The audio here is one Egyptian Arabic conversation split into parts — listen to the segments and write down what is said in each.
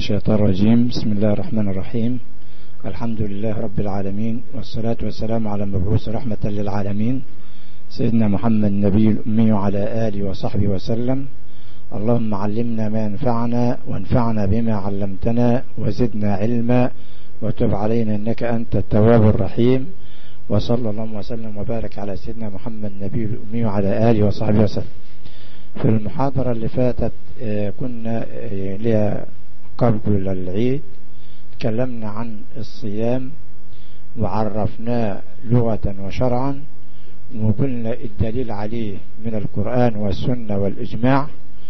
الشيطان الرجيم بسم الله الرحمن الرحيم الحمد لله رب العالمين والصلاة والسلام على المبعوث رحمة للعالمين سيدنا محمد النبي الأمي وعلى آله وصحبه وسلم اللهم علمنا ما ينفعنا وانفعنا بما علمتنا وزدنا علما وتب علينا إنك أنت التواب الرحيم وصلى الله وسلم وبارك على سيدنا محمد النبي الأمي وعلى آله وصحبه وسلم في المحاضرة اللي فاتت كنا لها قبل العيد تكلمنا عن الصيام وعرفناه لغة وشرعا وقلنا الدليل عليه من القرآن والسنة والإجماع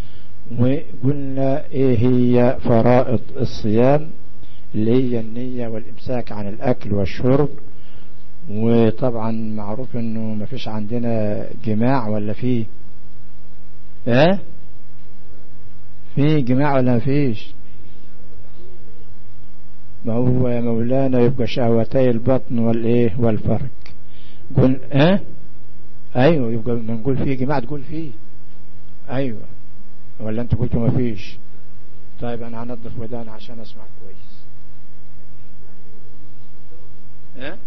وقلنا ايه هي فرائض الصيام اللي هي النية والإمساك عن الأكل والشرب وطبعا معروف انه ما فيش عندنا جماع ولا فيه ايه في جماع ولا ما فيش ما هو يا مولانا يبقى شهوتي البطن والايه والفرج قل اه ايوه يبقى ما نقول فيه جماع تقول فيه ايوه ولا انت قلتوا ما فيش طيب انا هنضف وداني عشان اسمع كويس اه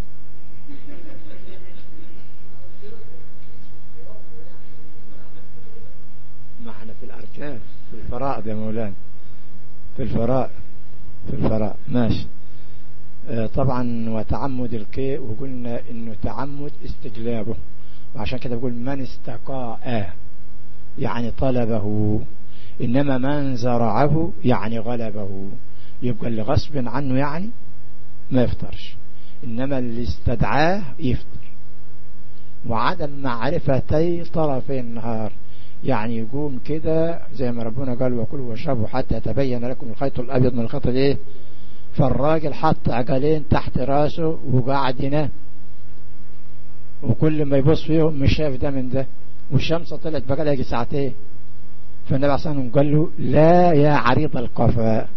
ما احنا في الاركان في الفرائض يا مولانا في الفرائض في الفرائض ماشي اه طبعا وتعمد القيء وقلنا انه تعمد استجلابه وعشان كده بقول من استقاء يعني طلبه انما من زرعه يعني غلبه يبقى اللي غصب عنه يعني ما يفطرش انما اللي استدعاه يفطر وعدم معرفتي طرفي النهار يعني يقوم كده زي ما ربنا قال وكلوا واشربوا حتى يتبين لكم الخيط الابيض من الخيط الايه فالراجل حط عجلين تحت راسه وقاعد ينام وكل ما يبص فيهم مش شايف ده من ده والشمس طلعت بقى لها ساعتين فالنبي عليه الصلاه والسلام قال له لا يا عريض القفا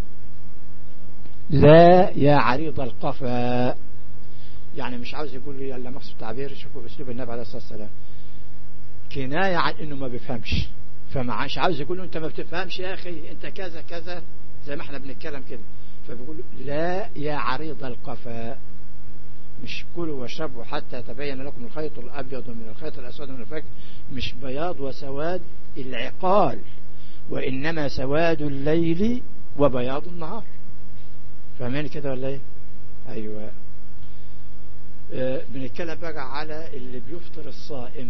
لا يا عريض القفا يعني مش عاوز يقول لي الا مقصد تعبير شوفوا اسلوب النبي عليه الصلاه والسلام كناية عن انه ما بيفهمش فمعاش عاوز يقول له انت ما بتفهمش يا اخي انت كذا كذا زي ما احنا بنتكلم كده فبيقول له لا يا عريض القفا مش كلوا واشربوا حتى يتبين لكم الخيط الابيض من الخيط الاسود من الفجر مش بياض وسواد العقال وانما سواد الليل وبياض النهار فاهمين كده ولا ايه ايوه آه بنتكلم بقى على اللي بيفطر الصائم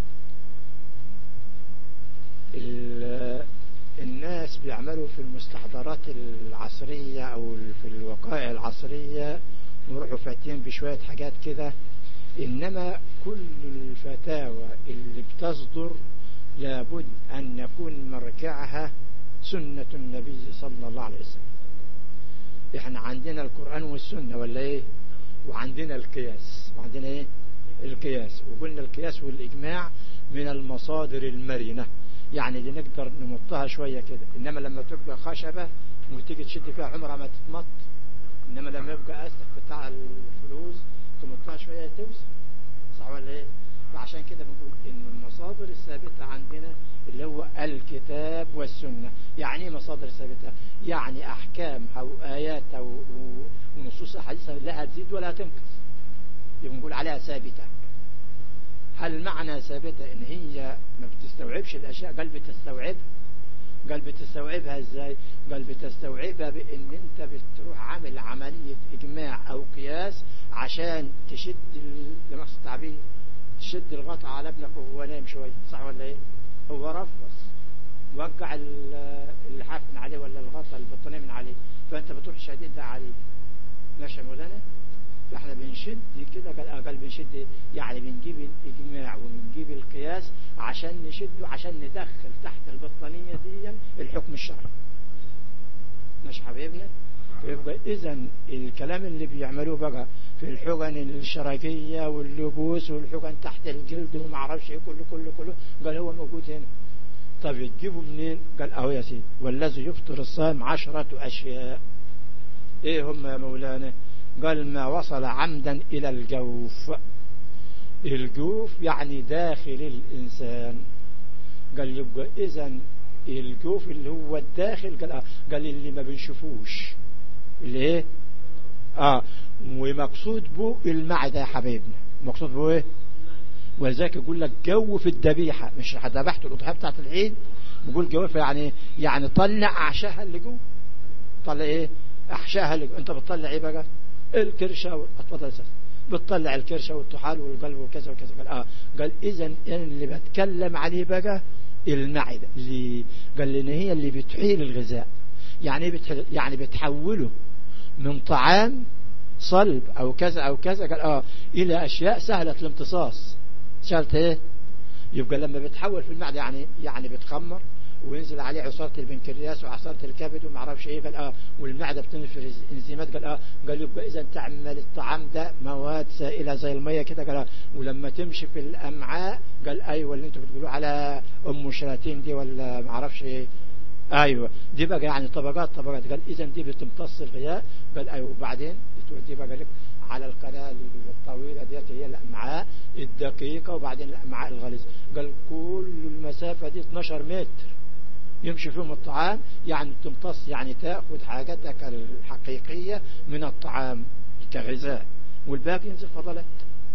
الناس بيعملوا في المستحضرات العصرية أو في الوقائع العصرية ويروحوا فاتين بشوية حاجات كده إنما كل الفتاوى اللي بتصدر لابد أن يكون مرجعها سنة النبي صلى الله عليه وسلم احنا عندنا القرآن والسنة ولا ايه وعندنا القياس وعندنا ايه القياس وقلنا القياس والإجماع من المصادر المرنة يعني دي نقدر نمطها شوية كده إنما لما تبقى خشبة وتيجي تشد فيها عمرها ما تتمط إنما لما يبقى أسلك بتاع الفلوس تمطها شوية توسع صح ولا إيه فعشان كده بنقول إن المصادر الثابتة عندنا اللي هو الكتاب والسنة يعني ايه مصادر ثابتة يعني أحكام أو آيات أو ونصوص أحاديث لا هتزيد ولا تنقص يبقى نقول عليها ثابتة هل معنى ثابتة ان هي ما بتستوعبش الاشياء قال بتستوعبها قال بتستوعبها ازاي قال بتستوعبها بان انت بتروح عامل عملية اجماع او قياس عشان تشد لمقصد التعبير تشد الغطاء على ابنك وهو نايم شوية صح ولا ايه هو رفص وقع اللحاف من عليه ولا الغطاء البطانية من عليه فانت بتروح شديد ده عليه ماشي يا مولانا فاحنا بنشد كده قال بنشد يعني بنجيب الاجماع وبنجيب القياس عشان نشده عشان ندخل تحت البطانية دي الحكم الشرعي مش حبيبنا يبقى اذا الكلام اللي بيعملوه بقى في الحقن الشركية واللبوس والحقن تحت الجلد وما اعرفش ايه كله كله كله قال هو موجود هنا طب تجيبه منين قال اهو يا سيدي والذي يفطر الصائم عشرة اشياء ايه هم يا مولانا قال ما وصل عمدا إلى الجوف الجوف يعني داخل الإنسان قال يبقى إذا الجوف اللي هو الداخل قال, آه قال اللي ما بنشوفوش اللي ايه اه ومقصود به المعدة يا حبايبنا مقصود به ايه ولذلك يقول لك جو في الذبيحة مش ذبحت الأضحية بتاعت العيد بيقول جوافها يعني يعني طلع أعشاها اللي جوه طلع ايه أحشاها اللي جوه انت بتطلع ايه بقى الكرشة اتفضل اساس بتطلع الكرشة والطحال والقلب وكذا وكذا قال اه قال اذا يعني اللي بتكلم عليه بقى المعدة اللي قال لان هي اللي بتحيل الغذاء يعني بتحيل يعني بتحوله من طعام صلب او كذا او كذا قال اه الى اشياء سهلة الامتصاص سهلة ايه يبقى لما بتحول في المعدة يعني يعني بتخمر وينزل عليه عصارة البنكرياس وعصارة الكبد وما اعرفش ايه قال اه والمعدة بتنفر انزيمات قال اه قال يبقى اذا تعمل الطعام ده مواد سائلة زي المية كده قال اه ولما تمشي في الامعاء قال ايوه اللي انتوا بتقولوا على ام شلاتين دي ولا ما اعرفش ايه ايوه دي بقى يعني طبقات طبقات قال اذا دي بتمتص الغذاء قال ايوه وبعدين تودي بقى لك على القناة الطويلة ديت هي الأمعاء الدقيقة وبعدين الأمعاء الغليظة قال كل المسافة دي 12 متر يمشي فيهم الطعام يعني تمتص يعني تأخذ حاجتك الحقيقية من الطعام كغذاء والباقي ينزل فضلات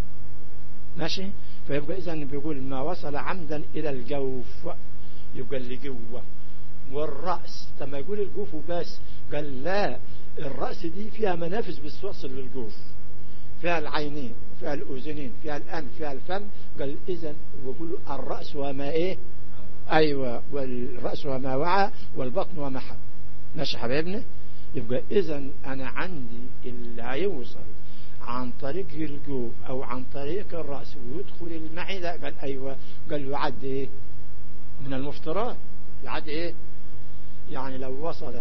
ماشي فيبقى إذا بيقول ما وصل عمدا إلى الجوف يبقى اللي جوه والرأس لما يقول الجوف وبس قال لا الرأس دي فيها منافذ بتوصل للجوف فيها العينين فيها الأذنين فيها الأنف فيها الفم قال إذا ويقول الرأس وما إيه أيوة والرأس وما وعى والبطن وما حب ماشي حبايبنا يبقى إذا أنا عندي اللي هيوصل عن طريق الجوف أو عن طريق الرأس ويدخل المعدة قال أيوة قال يعد إيه من المفترات يعد إيه يعني لو وصل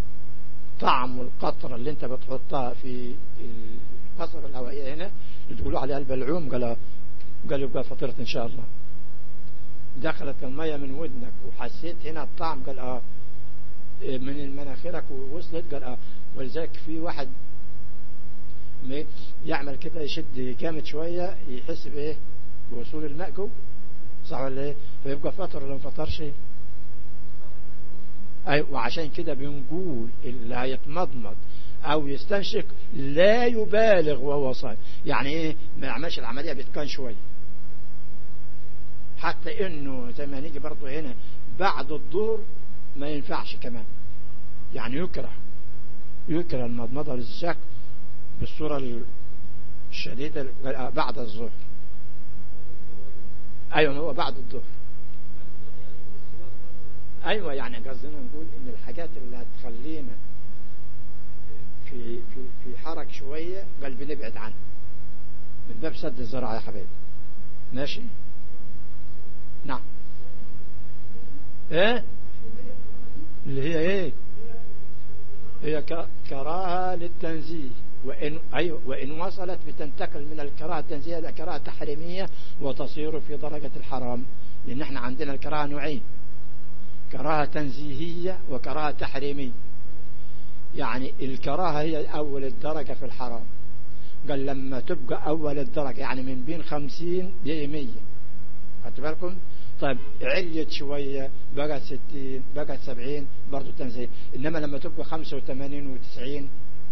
طعم القطرة اللي انت بتحطها في القطرة الهوائية هنا تقولوا عليها البلعوم قال قال يبقى فطرت ان شاء الله دخلت المية من ودنك وحسيت هنا الطعم قال اه من مناخيرك ووصلت قال اه ولذلك في واحد يعمل كده يشد جامد شوية يحس بايه بوصول الماء جوه صح ولا ايه فيبقى فطر ولا ما فطرش أي وعشان كده بنقول اللي هيتمضمض او يستنشق لا يبالغ وهو صائم يعني ايه ما يعملش العملية بتكان شوية حتى انه زي ما نيجي برضه هنا بعد الظهر ما ينفعش كمان يعني يكره يكره المضمضة للشك بالصورة الشديدة بعد الظهر ايوه هو بعد الظهر ايوه يعني قصدنا نقول ان الحاجات اللي هتخلينا في في في حرك شويه قال بنبعد عنها من باب سد الزراعه يا حبايبي ماشي نعم ايه اللي هي ايه هي كراهه للتنزيه وإن, أيوة وإن وصلت بتنتقل من الكراهة التنزيهية إلى كراهة تحريمية وتصير في درجة الحرام لأن احنا عندنا الكراهة نوعين كراهة تنزيهية وكراهة تحريمية يعني الكراهة هي أول الدرجة في الحرام قال لما تبقى أول الدرجة يعني من بين خمسين دي مية خدت بالكم طيب عليت شوية بقت ستين بقت سبعين برضو تنزيه إنما لما تبقى خمسة وثمانين وتسعين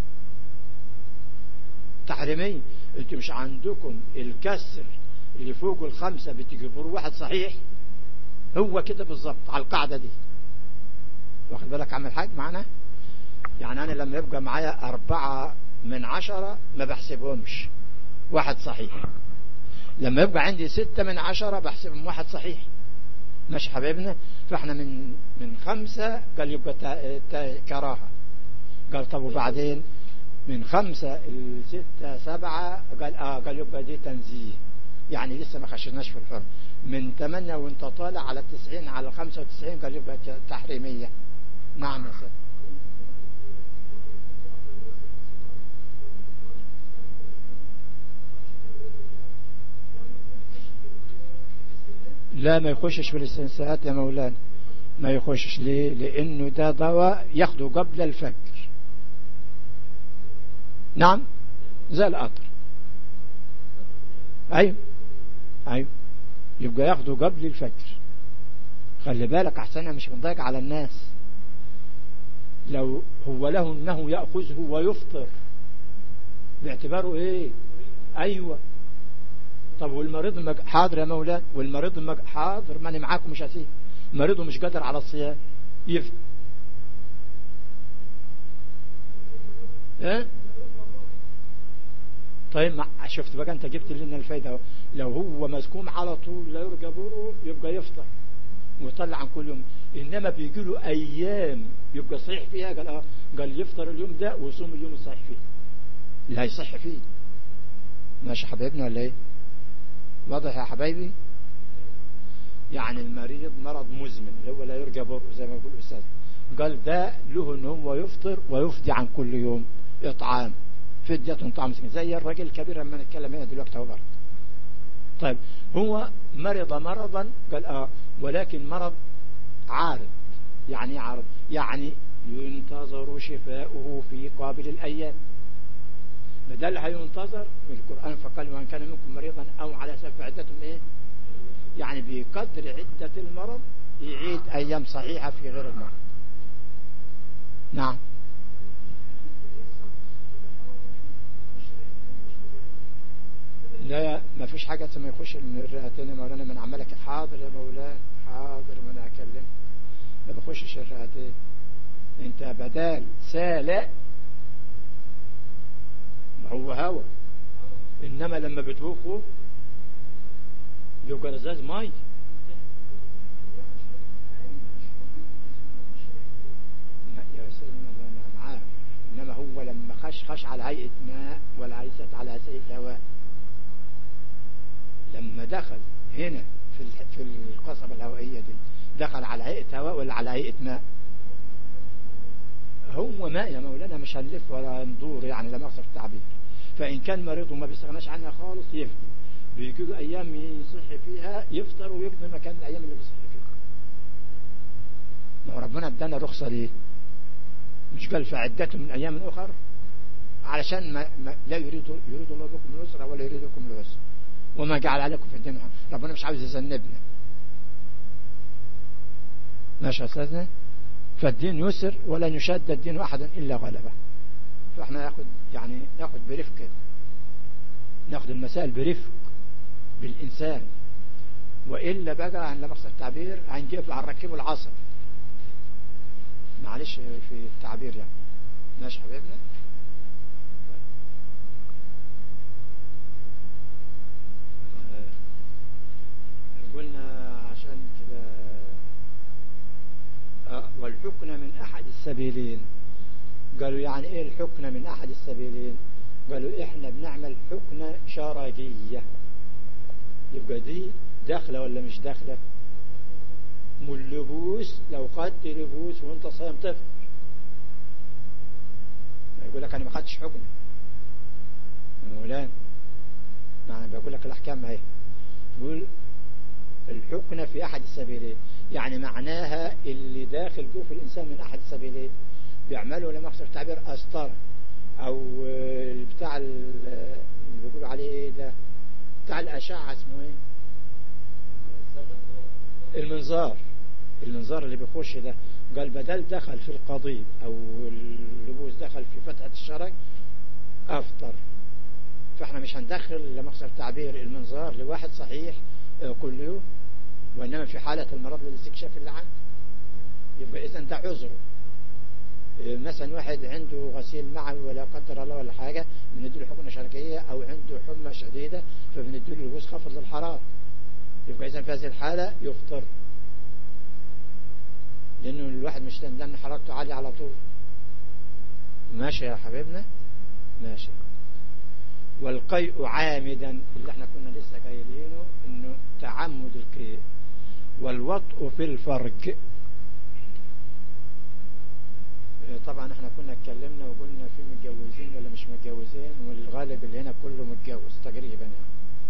تحريمية انتوا مش عندكم الكسر اللي فوق الخمسة بتجبروا واحد صحيح هو كده بالظبط على القاعدة دي واخد بالك عمل حاج معنا يعني أنا لما يبقى معايا أربعة من عشرة ما بحسبهمش واحد صحيح لما يبقى عندي ستة من عشرة بحسبهم واحد صحيح ماشي حبيبنا فاحنا من من خمسة قال يبقى تا تا كراهة قال طب وبعدين من خمسة الستة سبعة قال اه قال يبقى دي تنزيه يعني لسه ما خشناش في الحرم من ثمانية وانت طالع على التسعين على الخمسة وتسعين قال يبقى تحريمية نعم يا سيد لا ما يخشش في الاستنساءات يا مولانا ما يخشش ليه لانه ده دواء ياخده قبل الفجر نعم زي القطر ايوه ايوه يبقى ياخده قبل الفجر خلي بالك احسن مش بنضيق على الناس لو هو له انه يأخذه ويفطر باعتباره ايه ايوه طب والمريض مج... حاضر يا مولانا والمريض مج... حاضر ماني معاكم مش هسيب مريضه مش قادر على الصيام يفطر ايه طيب ما شفت بقى انت جبت لنا الفايدة لو هو مسكوم على طول لا يرجى بره يبقى يفطر ويطلع عن كل يوم انما بيجي له ايام يبقى صحيح فيها قال اه قال يفطر اليوم ده ويصوم اليوم الصحيح فيه لا يصح فيه ماشي حبايبنا ولا ايه واضح يا حبايبي يعني المريض مرض مزمن اللي هو لا يرجى بره زي ما بيقول الاستاذ قال ده له ان هو يفطر ويفدي عن كل يوم اطعام فدية طعام مسكين زي الراجل الكبير لما نتكلم هنا دلوقتي اهو برضه طيب هو مرض مرضا قال اه ولكن مرض عارض يعني ايه عارض يعني ينتظر شفاؤه في قابل الايام بدل هينتظر في القرآن فقال وان كان منكم مريضا او على سفر عدة ايه يعني بقدر عدة المرض يعيد ايام صحيحة في غير المرض نعم لا ما فيش حاجة ما يخش من الرئتين يا مولانا من عمالك حاضر يا مولانا حاضر ما انا اكلم ما بخشش الرئتين انت بدال سالق ما هو هوا انما لما بتبوخه يبقى رزاز مي يا سيدنا انا معاه انما هو لما خش خش على هيئة ماء ولا ليست على هيئة هواء لما دخل هنا في في القصبة الهوائية دي دخل على هيئة هواء ولا على هيئة ماء هو ماء يا مولانا مش هنلف ولا ندور يعني لا مقصد التعبير فإن كان مريض وما بيستغناش عنها خالص يفدي بيجي له أيام يصح فيها يفطر ويقضي مكان الأيام اللي بيصح فيها ما هو ربنا ادانا رخصة ليه مش قال فعدته من أيام أخر علشان ما, ما لا يريد يريد الله بكم اليسر ولا يريد بكم العسر وما جعل عليكم في الدين ربنا مش عاوز يذنبنا ماشي يا أستاذنا فالدين يسر ولن يشد الدين أحدا إلا غلبه فاحنا ناخد يعني ناخد برفق كده ناخد المسائل برفق بالإنسان وإلا بقى عن لمقصد التعبير هنجيب هنركبه العصر معلش في التعبير يعني ماشي حبيبنا قلنا عشان كده والحكم من أحد السبيلين قالوا يعني ايه الحكم من أحد السبيلين قالوا احنا بنعمل حكم شرجية يبقى دي داخلة ولا مش داخلة من اللبوس لو خدت لبوس وانت صايم تفطر ما يقول لك انا ما خدتش حكم مولانا ما انا بقول لك الاحكام اهي يقول الحكم في احد السبيلين يعني معناها اللي داخل جوف الانسان من احد السبيلين بيعملوا لما اقصد التعبير أسطرة أو بتاع اللي بيقولوا عليه إيه ده بتاع الأشعة اسمه إيه المنظار المنظار اللي بيخش ده قال بدل دخل في القضيب أو اللبوس دخل في فتحة الشرج أفطر فاحنا مش هندخل لما اقصد التعبير المنظار لواحد صحيح كل يوم وإنما في حالة المرض للاستكشاف اللي عنده يبقى إذا ده عذره مثلا واحد عنده غسيل معوي ولا قدر الله ولا حاجة بنديله حقنة شرقية أو عنده حمى شديدة فبنديله لبوس خفض للحرارة يبقى إذا في هذه الحالة يفطر لأنه الواحد مش لأن حرارته عالية على طول ماشي يا حبيبنا ماشي والقيء عامدا اللي احنا كنا لسه قايلينه انه تعمد القيء والوطء في الفرج طبعا احنا كنا اتكلمنا وقلنا في متجوزين ولا مش متجوزين والغالب اللي هنا كله متجوز تقريبا يعني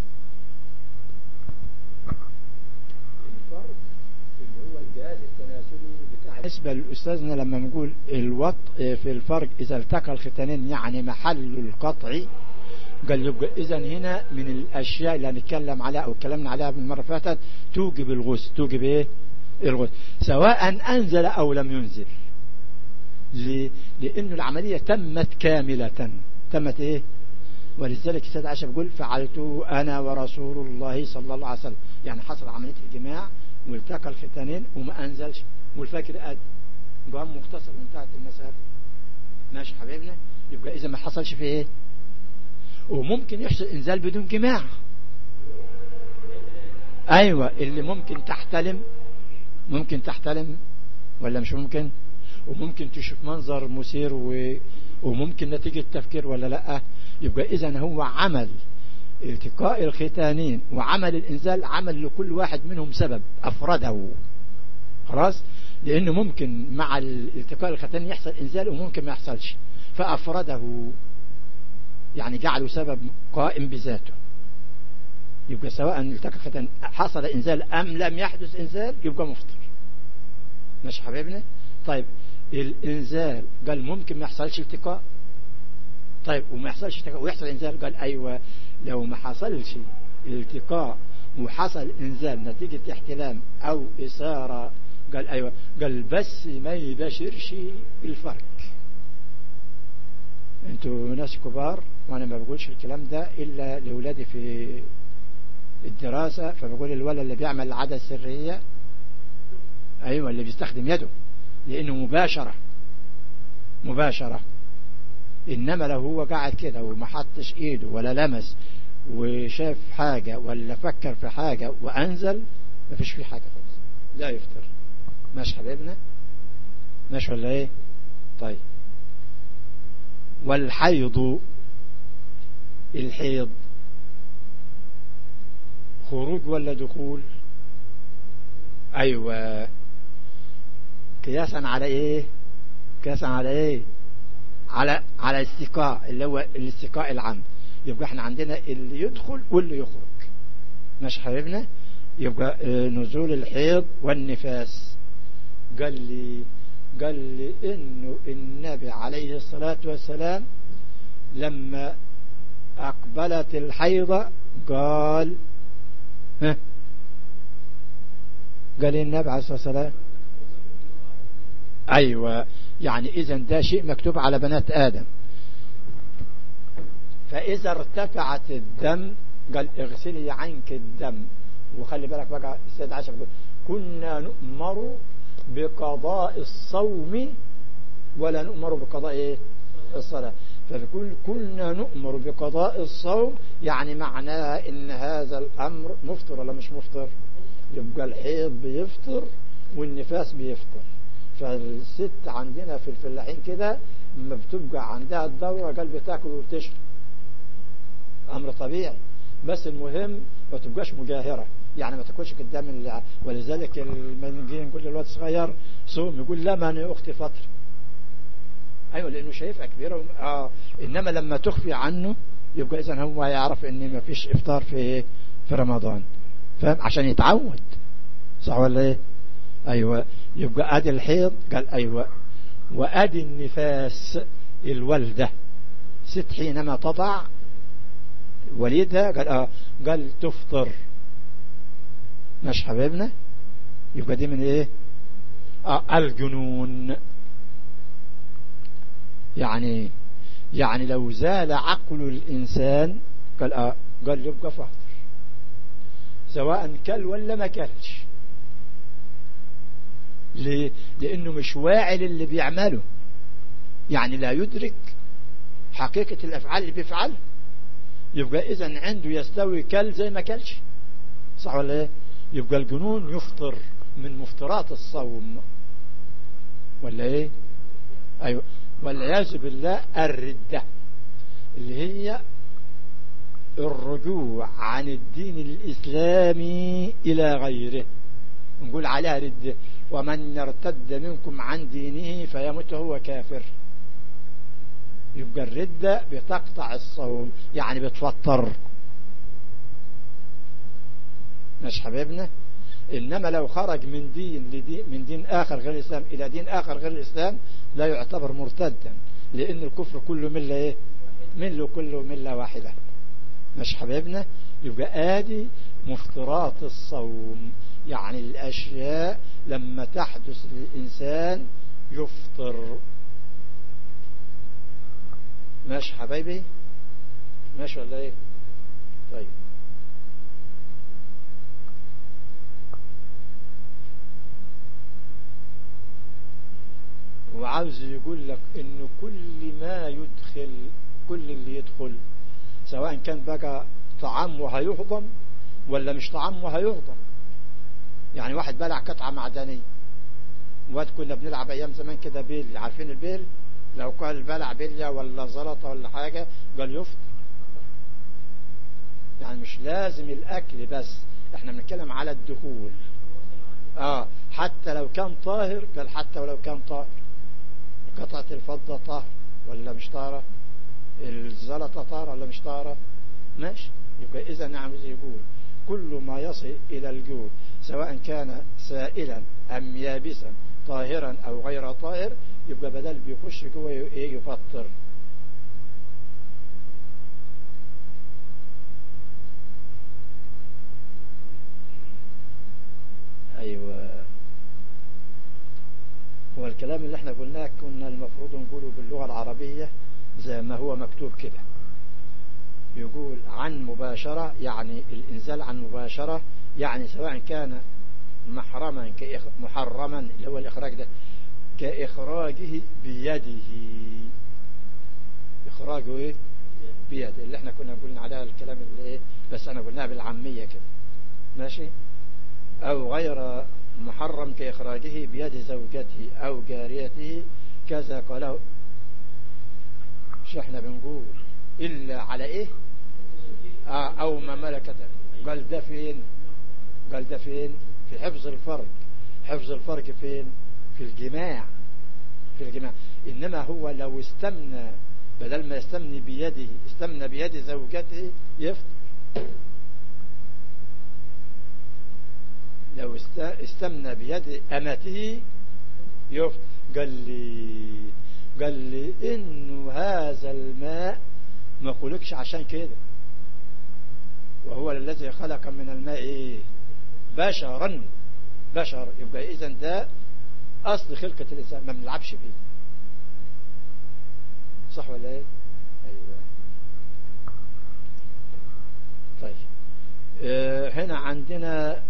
الفرق اللي هو الجهاز التناسلي بتاع بالنسبة لأستاذنا لما نقول الوط في الفرق إذا التقى الختانين يعني محل القطع قال يبقى إذا هنا من الأشياء اللي هنتكلم عليها أو اتكلمنا عليها من المرة فاتت توجب الغسل توجب إيه الغسل سواء أنزل أو لم ينزل لأن العملية تمت كاملة تمت إيه ولذلك السيد عائشة بيقول فعلته أنا ورسول الله صلى الله عليه وسلم يعني حصل عملية الجماع والتقى الختانين وما أنزلش والفجر قد قام مختصر وانتهت المسألة ماشي حبيبنا يبقى إذا ما حصلش في إيه وممكن يحصل إنزال بدون جماع أيوة اللي ممكن تحتلم ممكن تحتلم ولا مش ممكن وممكن تشوف منظر مثير و... وممكن نتيجة تفكير ولا لا يبقى إذا هو عمل التقاء الختانين وعمل الإنزال عمل لكل واحد منهم سبب أفرده خلاص لأنه ممكن مع التقاء الختانين يحصل إنزال وممكن ما يحصلش فأفرده يعني جعله سبب قائم بذاته يبقى سواء التقى الختان حصل إنزال أم لم يحدث إنزال يبقى مفطر ماشي حبيبنا طيب الإنزال قال ممكن ما يحصلش التقاء طيب وما يحصلش التقاء ويحصل إنزال قال أيوة لو ما حصلش التقاء وحصل إنزال نتيجة احتلام أو إثارة قال أيوة قال بس ما يباشرش الفرق انتوا ناس كبار وانا ما بقولش الكلام ده الا لاولادي في الدراسة فبقول الولد اللي بيعمل العادة السرية ايوه اللي بيستخدم يده لانه مباشرة مباشرة انما لو هو قاعد كده وما حطش ايده ولا لمس وشاف حاجة ولا فكر في حاجة وانزل ما فيش فيه حاجة خالص لا يفطر ماشي حبيبنا ماشي ولا ايه طيب والحيض الحيض خروج ولا دخول ايوه قياسا على ايه قياسا على ايه على على الاستقاء اللي هو الاستقاء العام يبقى احنا عندنا اللي يدخل واللي يخرج ماشي حبيبنا يبقى نزول الحيض والنفاس قال لي قال لي انه النبي عليه الصلاة والسلام لما اقبلت الحيضة قال ها قال النبي عليه الصلاة والسلام ايوه يعني اذا ده شيء مكتوب على بنات ادم فاذا ارتفعت الدم قال اغسلي عنك الدم وخلي بالك بقى السيد عائشة بيقول كنا نؤمر بقضاء الصوم ولا نؤمر بقضاء ايه الصلاة فبيقول كنا نؤمر بقضاء الصوم يعني معناه ان هذا الامر مفطر ولا مش مفطر يبقى الحيض بيفطر والنفاس بيفطر فالست عندنا في الفلاحين كده لما بتبقى عندها الدورة قال بتاكل وبتشرب امر طبيعي بس المهم ما تبقاش مجاهرة يعني ما تاكلش قدام اللي ولذلك لما نجي نقول للواد صغير صوم يقول لا ما انا اختي فتره ايوه لانه شايفها كبيره و... اه انما لما تخفي عنه يبقى اذا هو يعرف ان ما فيش افطار في في رمضان فاهم عشان يتعود صح ولا ايه ايوه يبقى ادي الحيض قال ايوه وادي النفاس الولده ست حينما تضع وليدها قال اه قال تفطر مش حبيبنا يبقى دي من ايه آه الجنون يعني يعني لو زال عقل الإنسان قال آه قال يبقى فاطر سواء كل ولا ما كلش ليه؟ لأنه مش واعي للي بيعمله يعني لا يدرك حقيقة الأفعال اللي بيفعلها يبقى إذا عنده يستوي كل زي ما كلش صح ولا ايه يبقى الجنون يفطر من مفطرات الصوم ولا ايه ايوه والعياذ بالله الردة اللي هي الرجوع عن الدين الإسلامي إلى غيره نقول عليها ردة ومن يرتد منكم عن دينه فيمت هو كافر يبقى الردة بتقطع الصوم يعني بتفطر مش حبيبنا إنما لو خرج من دين لدين من دين آخر غير الإسلام إلى دين آخر غير الإسلام لا يعتبر مرتدا لأن الكفر كله ملة إيه مله كله ملة واحدة مش حبيبنا يبقى آدي مفطرات الصوم يعني الأشياء لما تحدث للإنسان يفطر ماشي حبايبي ماشي ولا ايه طيب وعاوز يقول لك ان كل ما يدخل كل اللي يدخل سواء كان بقى طعام وهيهضم ولا مش طعام وهيهضم يعني واحد بلع قطعة معدنية واد كنا بنلعب ايام زمان كده بيل عارفين البيل لو قال بلع بلية ولا زلطة ولا حاجة قال يفطر يعني مش لازم الاكل بس احنا بنتكلم على الدخول اه حتى لو كان طاهر قال حتى ولو كان طاهر قطعة الفضة طاهر ولا مش طاهرة الزلطة طاهرة ولا مش طاهرة ماشي يبقى إذا نعم يقول كل ما يصل إلى الجود سواء كان سائلا أم يابسا طاهرا أو غير طاهر يبقى بدل بيخش جوه إيه يفطر أيوة هو الكلام اللي احنا قلناه كنا المفروض نقوله باللغة العربية زي ما هو مكتوب كده يقول عن مباشرة يعني الإنزال عن مباشرة يعني سواء كان محرما محرما اللي هو الإخراج ده كإخراجه بيده إخراجه إيه بيده اللي احنا كنا قلنا عليها الكلام اللي إيه بس أنا قلناها بالعامية كده ماشي أو غير محرم كإخراجه بيد زوجته أو جاريته كذا قاله مش احنا بنقول إلا على إيه آه أو ما ملكت قال ده فين قال ده فين في حفظ الفرج حفظ الفرج فين في الجماع في الجماع إنما هو لو استمنى بدل ما يستمني بيده استمنى بيد زوجته يفطر لو استمنى بيد أمته يفطر قال لي قال لي إنه هذا الماء ما خلقش عشان كده وهو الذي خلق من الماء إيه؟ بشرا بشر يبقى إذا ده أصل خلقة الإنسان ما بنلعبش فيه صح ولا إيه؟ أيوة طيب أه هنا عندنا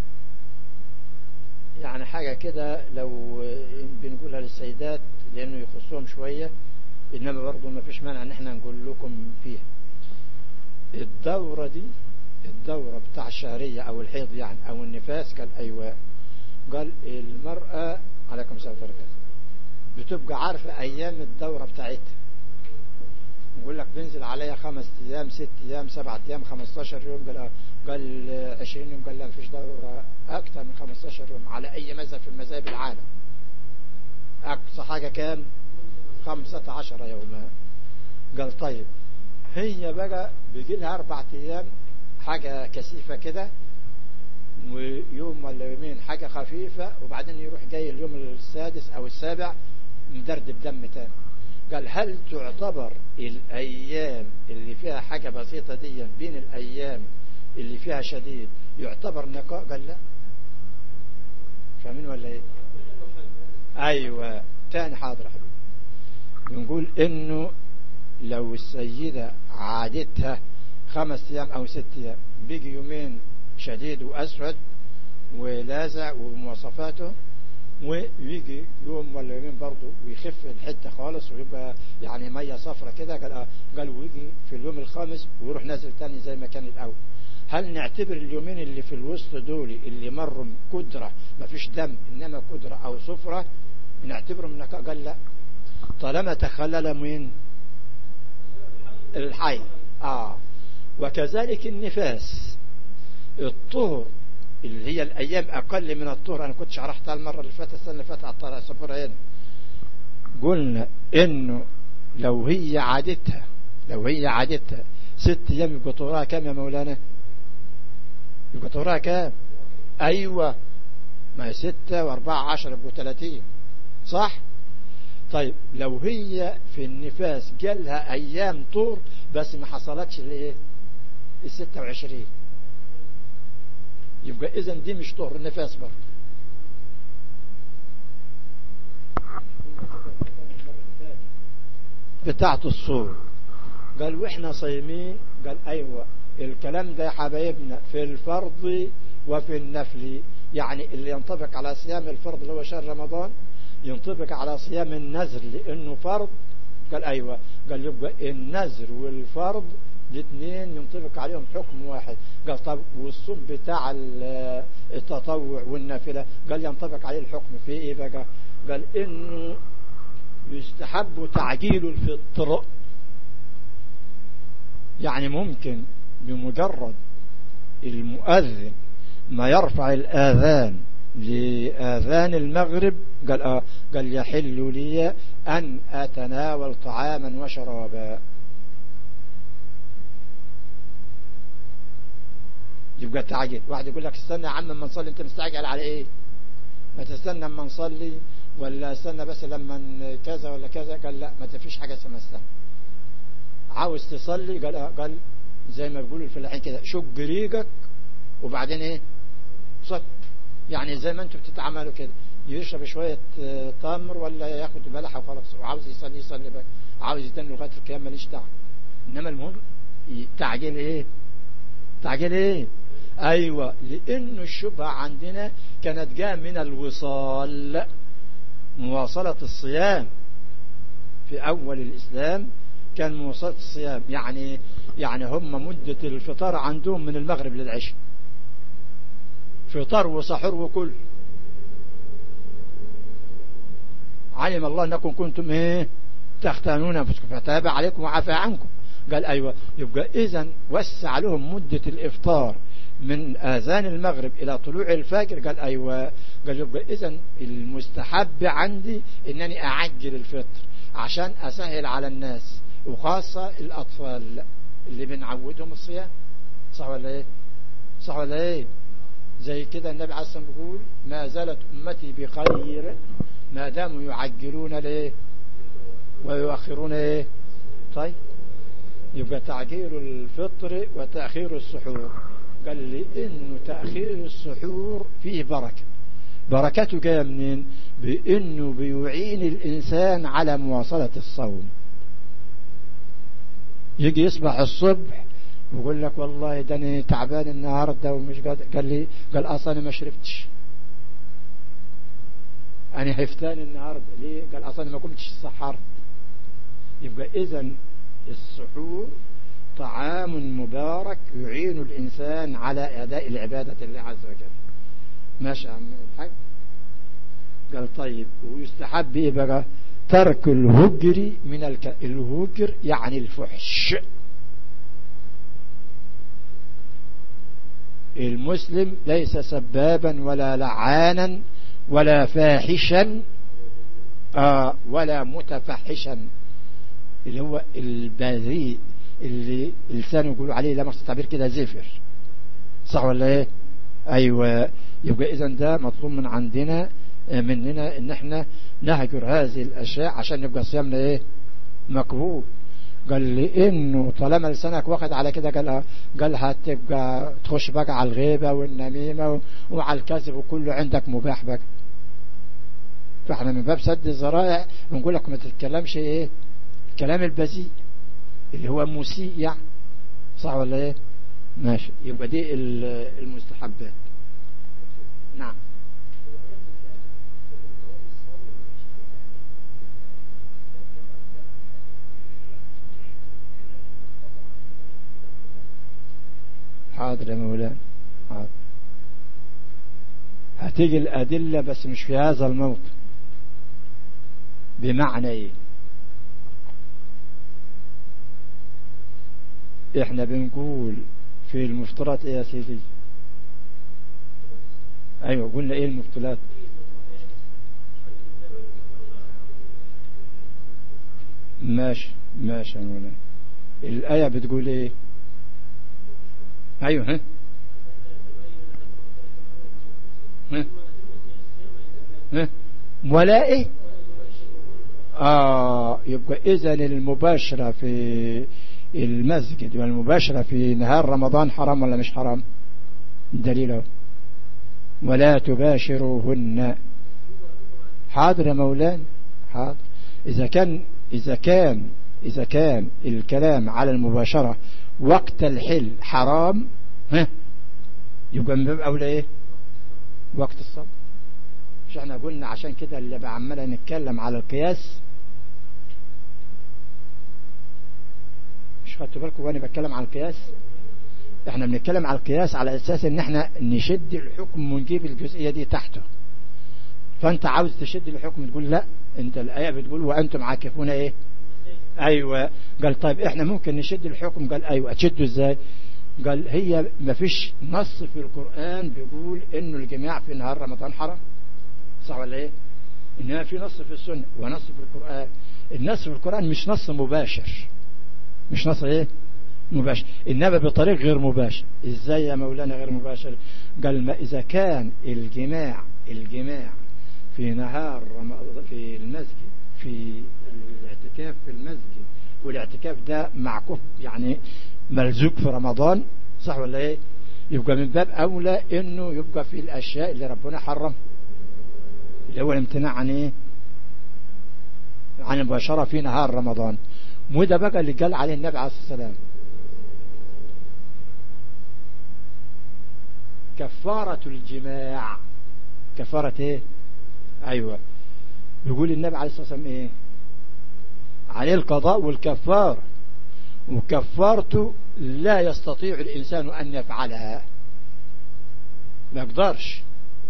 يعني حاجة كده لو بنقولها للسيدات لأنه يخصهم شوية إنما برضه ما فيش مانع إن احنا نقول لكم فيها الدورة دي الدورة بتاع الشهرية أو الحيض يعني أو النفاس قال أيوة قال المرأة عليكم السلام عليكم بتبقى عارفة أيام الدورة بتاعتها نقول لك بنزل عليها خمس أيام ست أيام سبعة أيام 15 يوم قال قال 20 يوم قال لا مفيش دورة أكثر من 15 يوم على أي مذهب في المذاهب العالم أقصى حاجة كام 15 يوما قال طيب هي بقى بيجي لها أربع أيام حاجة كثيفة كده ويوم ولا يومين حاجة خفيفة وبعدين يروح جاي اليوم السادس أو السابع مدردب دم تاني قال هل تعتبر الأيام اللي فيها حاجة بسيطة دي بين الأيام اللي فيها شديد يعتبر نقاء قال لا فاهمين ولا ايه ايوه تاني حاضر يا حبيبي بنقول انه لو السيدة عادتها خمس ايام او ست ايام بيجي يومين شديد واسود ولازع ومواصفاته ويجي يوم ولا يومين برضه ويخف الحته خالص ويبقى يعني ميه صفرة كده قال قال ويجي في اليوم الخامس ويروح نازل تاني زي ما كان الاول هل نعتبر اليومين اللي في الوسط دول اللي مروا قدرة ما فيش دم إنما قدرة أو صفرة نعتبرهم من قال لا طالما تخلل من الحي آه وكذلك النفاس الطهر اللي هي الأيام أقل من الطهر أنا كنت شرحتها المرة اللي فاتت السنة اللي فاتت على الطريقة سفرها هنا قلنا إنه لو هي عادتها لو هي عادتها ست أيام يبقى طهرها كام يا مولانا؟ يبقى طهرها كام ايوه ما هي ستة واربعة عشر يبقوا تلاتين صح طيب لو هي في النفاس جالها ايام طور بس ما حصلتش الايه الستة وعشرين يبقى اذا دي مش طهر النفاس برضه بتاعت الصوم قال واحنا صايمين قال ايوه الكلام ده يا حبايبنا في الفرض وفي النفل يعني اللي ينطبق على صيام الفرض اللي هو شهر رمضان ينطبق على صيام النذر لانه فرض قال ايوه قال يبقى النذر والفرض الاثنين ينطبق عليهم حكم واحد قال طب والصوم بتاع التطوع والنافلة قال ينطبق عليه الحكم في ايه بقى قال انه يستحب تعجيل الفطر يعني ممكن بمجرد المؤذن ما يرفع الآذان لآذان المغرب قال, آه قال يحل لي أن أتناول طعاما وشرابا يبقى تعجل واحد يقول لك استنى يا عم اما نصلي انت مستعجل على ايه ما تستنى اما نصلي ولا استنى بس لما كذا ولا كذا قال لا ما تفيش حاجة اسمها استنى عاوز تصلي قال اه قال زي ما بيقولوا الفلاحين كده شق ريقك وبعدين ايه صد يعني زي ما انتم بتتعاملوا كده يشرب شوية تمر ولا ياخد بلحة وخلاص وعاوز يصلي يصلي بقى عاوز يدن لغاية القيام ماليش دعوه انما المهم تعجيل ايه تعجيل ايه ايوه لانه الشبهة عندنا كانت جاء من الوصال مواصلة الصيام في اول الاسلام كان مواصلة الصيام يعني يعني هم مدة الفطار عندهم من المغرب للعشاء فطار وسحور وكل علم الله انكم كنتم ايه تختانون انفسكم فتاب عليكم وعفى عنكم قال ايوه يبقى اذا وسع لهم مدة الافطار من اذان المغرب الى طلوع الفجر قال ايوه قال يبقى اذا المستحب عندي انني اعجل الفطر عشان اسهل على الناس وخاصة الاطفال اللي بنعودهم الصيام صح ولا ايه صح ولا ايه زي كده النبي عليه الصلاة والسلام بيقول ما زالت امتي بخير ما داموا يعجلون ليه ويؤخرون ايه طيب يبقى تعجيل الفطر وتأخير السحور قال لي انه تأخير السحور فيه بركة بركته جايه منين بانه بيعين الانسان على مواصلة الصوم يجي يصبح الصبح ويقول لك والله ده انا تعبان النهارده ومش قادر قال لي قال اصلا انا ما شربتش انا هفتان النهارده ليه قال اصلا ما كنتش سحرت يبقى اذا السحور طعام مبارك يعين الإنسان على أداء العبادة الله عز وجل ماشي يا عم الحاج قال طيب ويستحب ايه بقى ترك الهجر من الك... الهجر يعني الفحش المسلم ليس سبابا ولا لعانا ولا فاحشا آه ولا متفحشا اللي هو البذيء اللي لسانه يقولوا عليه لا مقصد تعبير كده زفر صح ولا ايه ايوه يبقى اذا ده مطلوب من عندنا مننا ان احنا نهجر هذه الاشياء عشان يبقى صيامنا ايه مقبول قال لي انه طالما لسانك واخد على كده قال قال هتبقى تخش بقى على الغيبه والنميمه وعلى الكذب وكله عندك مباح بقى فاحنا من باب سد الذرائع بنقول لك ما تتكلمش ايه الكلام البذيء اللي هو مسيء يعني صح ولا ايه ماشي يبقى دي المستحبات نعم حاضر يا مولانا حاضر هتيجي الأدلة بس مش في هذا الموطن بمعنى ايه احنا بنقول في المفترات ايه يا سيدي ايوه قلنا ايه المفترات ماشي ماشي يا مولانا الآية بتقول ايه ايوه ها ها ها ولا ايه اه يبقى اذا المباشرة في المسجد والمباشرة في نهار رمضان حرام ولا مش حرام دليله ولا تباشروهن حاضر يا مولانا حاضر إذا كان إذا كان إذا كان الكلام على المباشرة وقت الحل حرام ها يبقى من باب أولى إيه وقت الصبر مش احنا قلنا عشان كده اللي بعملها نتكلم على القياس مش خدتوا بالكم وانا بتكلم على القياس احنا بنتكلم على القياس على اساس ان احنا نشد الحكم ونجيب الجزئية دي تحته فانت عاوز تشد الحكم تقول لا انت الايه بتقول وانتم عاكفون ايه ايوه قال طيب احنا ممكن نشد الحكم قال ايوه تشده ازاي قال هي ما فيش نص في القرآن بيقول انه الجماع في نهار رمضان حرام صح ولا ايه انما في نص في السنة ونص في القرآن النص في القرآن مش نص مباشر مش نص ايه مباشر انما بطريق غير مباشر ازاي يا مولانا غير مباشر قال ما اذا كان الجماع الجماع في نهار رمضان في المسجد في الاعتكاف في المسجد والاعتكاف ده معكوف يعني ملزوق في رمضان صح ولا ايه يبقى من باب اولى انه يبقى في الاشياء اللي ربنا حرم اللي هو الامتناع عن ايه عن المباشرة في نهار رمضان وده بقى اللي قال عليه النبي عليه الصلاة والسلام كفارة الجماع كفارة ايه ايوه يقول النبي عليه الصلاة والسلام ايه عليه القضاء والكفار وكفارته لا يستطيع الإنسان أن يفعلها ما يقدرش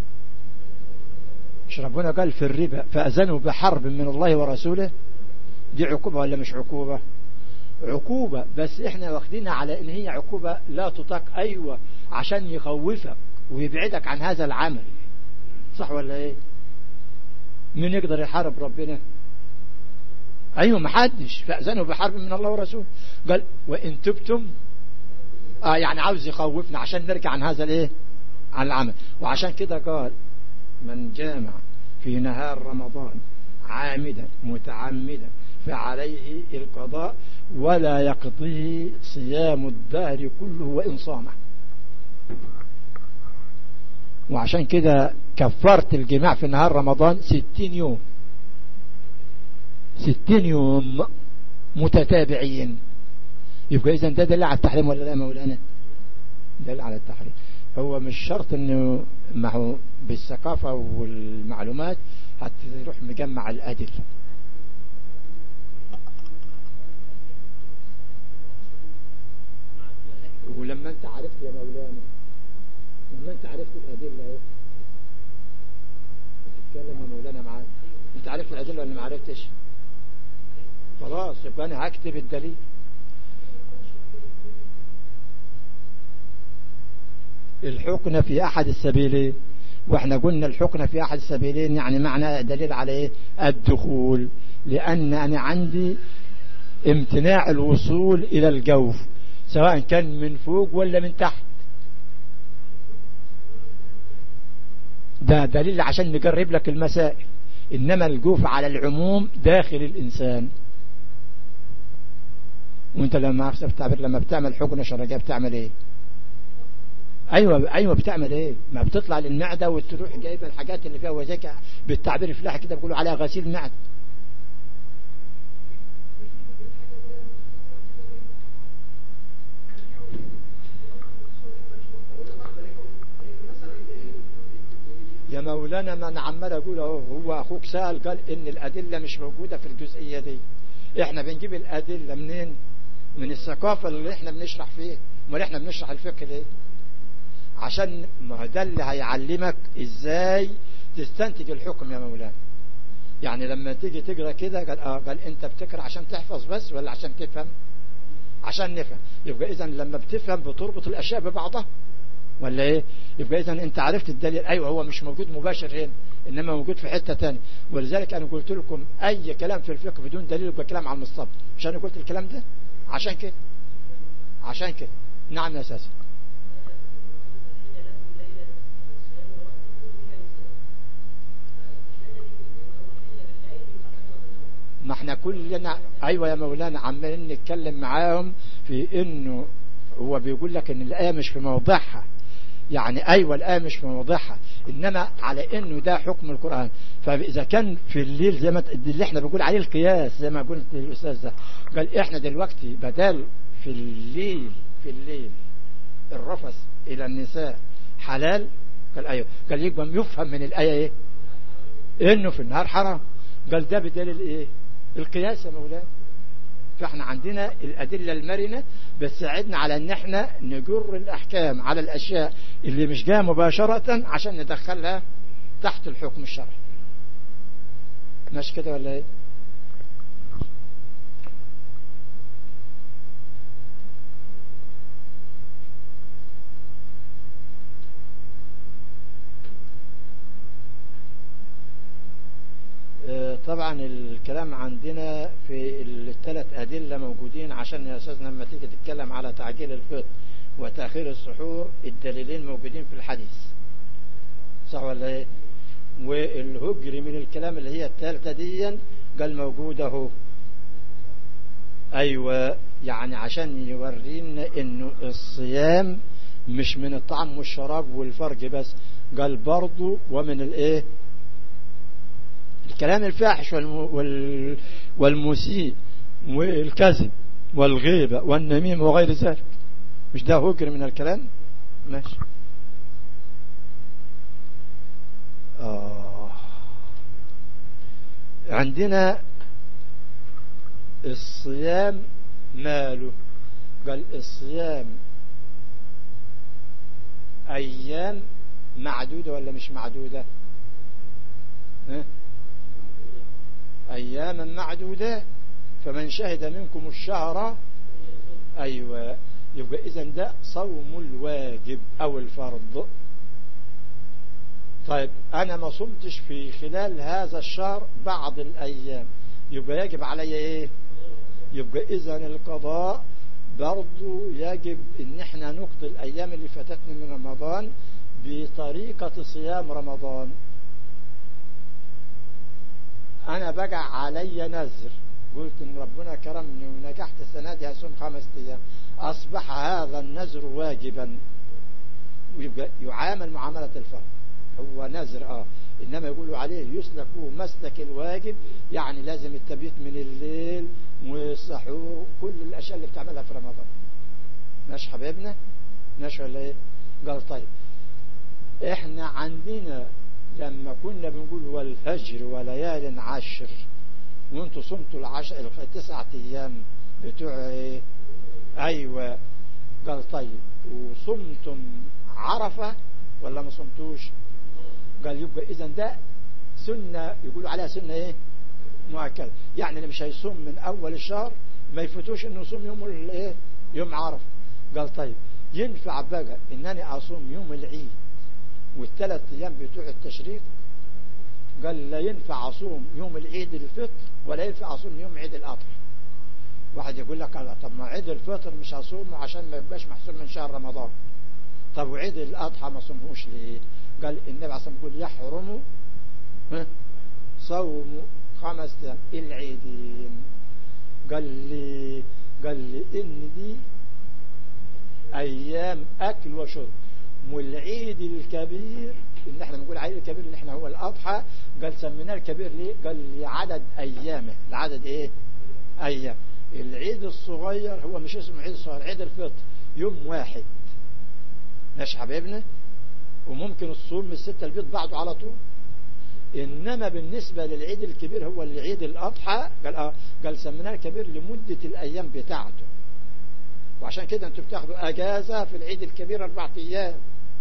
مش ربنا قال في الربا فأذنوا بحرب من الله ورسوله دي عقوبة ولا مش عقوبة عقوبة بس احنا واخدينها على ان هي عقوبة لا تطاق ايوة عشان يخوفك ويبعدك عن هذا العمل صح ولا ايه مين يقدر يحارب ربنا ايوه ما حدش فأذنوا بحرب من الله ورسوله قال وان تبتم اه يعني عاوز يخوفنا عشان نرجع عن هذا الايه عن العمل وعشان كده قال من جامع في نهار رمضان عامدا متعمدا فعليه القضاء ولا يقضيه صيام الدهر كله وإن صامه وعشان كده كفرت الجماع في نهار رمضان ستين يوم ستين يوم متتابعين يبقى إذا ده دل على التحريم ولا لا مولانا دل على التحريم هو مش شرط انه معه بالثقافة والمعلومات هتروح مجمع الأدلة ولما انت عرفت يا مولانا لما انت عرفت الأدلة ايه تتكلم يا مولانا معاك انت عرفت الأدلة ولا ما عرفتش خلاص يبقى انا هكتب الدليل الحكن في أحد السبيلين واحنا قلنا الحكن في أحد السبيلين يعني معنى دليل على ايه الدخول لأن أنا عندي امتناع الوصول إلى الجوف سواء كان من فوق ولا من تحت ده دليل عشان نقرب لك المسائل إنما الجوف على العموم داخل الإنسان وانت لما عرفت التعبير لما بتعمل حكم شرعية بتعمل ايه ايوه ايوه بتعمل ايه ما بتطلع للمعده وتروح جايبه الحاجات اللي فيها وزيك بالتعبير الفلاحي كده بيقولوا عليها غسيل معده يا مولانا ما انا عمال اقول اهو هو اخوك سأل قال ان الادله مش موجوده في الجزئيه دي احنا بنجيب الادله منين من الثقافه اللي احنا بنشرح فيه امال احنا بنشرح الفقه ليه عشان ما ده اللي هيعلمك ازاي تستنتج الحكم يا مولانا يعني لما تيجي تقرا كده قال اه قال انت بتقرا عشان تحفظ بس ولا عشان تفهم عشان نفهم يبقى اذا لما بتفهم بتربط الاشياء ببعضها ولا ايه يبقى اذا انت عرفت الدليل ايوه هو مش موجود مباشر هنا انما موجود في حته ثانيه ولذلك انا قلت لكم اي كلام في الفقه بدون دليل يبقى كلام عن الصبر مش انا قلت الكلام ده عشان كده عشان كده نعم يا اساسا ما احنا كلنا ايوه يا مولانا عمالين نتكلم معاهم في انه هو بيقول لك ان الايه مش في موضعها يعني أيوة الآية مش في موضعها إنما على إنه ده حكم القرآن فإذا كان في الليل زي ما اللي احنا بنقول عليه القياس زي ما قلت الأستاذ ده قال إحنا دلوقتي بدل في الليل في الليل الرفث إلى النساء حلال قال أيوة قال يبقى يفهم من الآية إيه إنه في النهار حرام قال ده بدليل إيه القياس يا مولانا فاحنا عندنا الأدلة المرنة بتساعدنا على ان احنا نجر الأحكام على الأشياء اللي مش جاية مباشرة عشان ندخلها تحت الحكم الشرعي ماشي كده ولا ايه طبعا الكلام عندنا في الثلاث أدلة موجودين عشان يا أستاذنا لما تيجي تتكلم على تعجيل الفطر وتأخير السحور الدليلين موجودين في الحديث صح ولا ايه والهجر من الكلام اللي هي الثالثة دي قال موجود اهو ايوه يعني عشان يورينا انه الصيام مش من الطعام والشراب والفرج بس قال برضه ومن الايه الكلام الفاحش وال... والمسيء والكذب والغيبة والنميم وغير ذلك مش ده هجر من الكلام ماشي آه. عندنا الصيام ماله قال الصيام أيام معدودة ولا مش معدودة ها؟ أياما معدودة فمن شهد منكم الشهر أيوة يبقى إذا ده صوم الواجب أو الفرض طيب أنا ما صمتش في خلال هذا الشهر بعض الأيام يبقى يجب علي إيه يبقى إذا القضاء برضو يجب إن احنا نقضي الأيام اللي فاتتنا من رمضان بطريقة صيام رمضان أنا بقى علي نذر قلت إن ربنا كرمني ونجحت السنة دي هصوم خمس أيام أصبح هذا النذر واجبا ويبقى يعامل معاملة الفرد هو نذر آه إنما يقولوا عليه يسلك مسلك الواجب يعني لازم التبيت من الليل والسحور كل الأشياء اللي بتعملها في رمضان ماشي حبيبنا ماشي ولا إيه قال طيب إحنا عندنا لما كنا بنقول والفجر وليال عشر وانتوا صمتوا العشر التسعة ايام بتوع ايه ايوه قال طيب وصمتم عرفة ولا ما صمتوش قال يبقى اذا ده سنة يقولوا عليها سنة ايه مؤكدة يعني اللي مش هيصوم من اول الشهر ما يفوتوش انه يصوم يوم الايه يوم عرفة قال طيب ينفع بقى انني اصوم يوم العيد والثلاث ايام بتوع التشريق قال لا ينفع اصوم يوم العيد الفطر ولا ينفع اصوم يوم عيد الاضحى واحد يقول لك لا طب ما عيد الفطر مش هصومه عشان ما يبقاش محسوب من شهر رمضان طب وعيد الاضحى ما صومهوش ليه قال النبي عليه الصلاه والسلام يقول يحرم صوم خمس ايام العيدين قال لي قال لي ان دي ايام اكل وشرب والعيد الكبير اللي احنا بنقول عيد الكبير اللي احنا هو الاضحى قال سميناه الكبير ليه قال لعدد ايامه لعدد ايه ايام العيد الصغير هو مش اسمه عيد الصغير عيد الفطر يوم واحد ماشي حبيبنا وممكن الصوم من الستة البيض بعده على طول انما بالنسبة للعيد الكبير هو العيد الاضحى قال اه قال سميناه الكبير لمدة الايام بتاعته وعشان كده انتوا بتاخدوا اجازة في العيد الكبير اربع ايام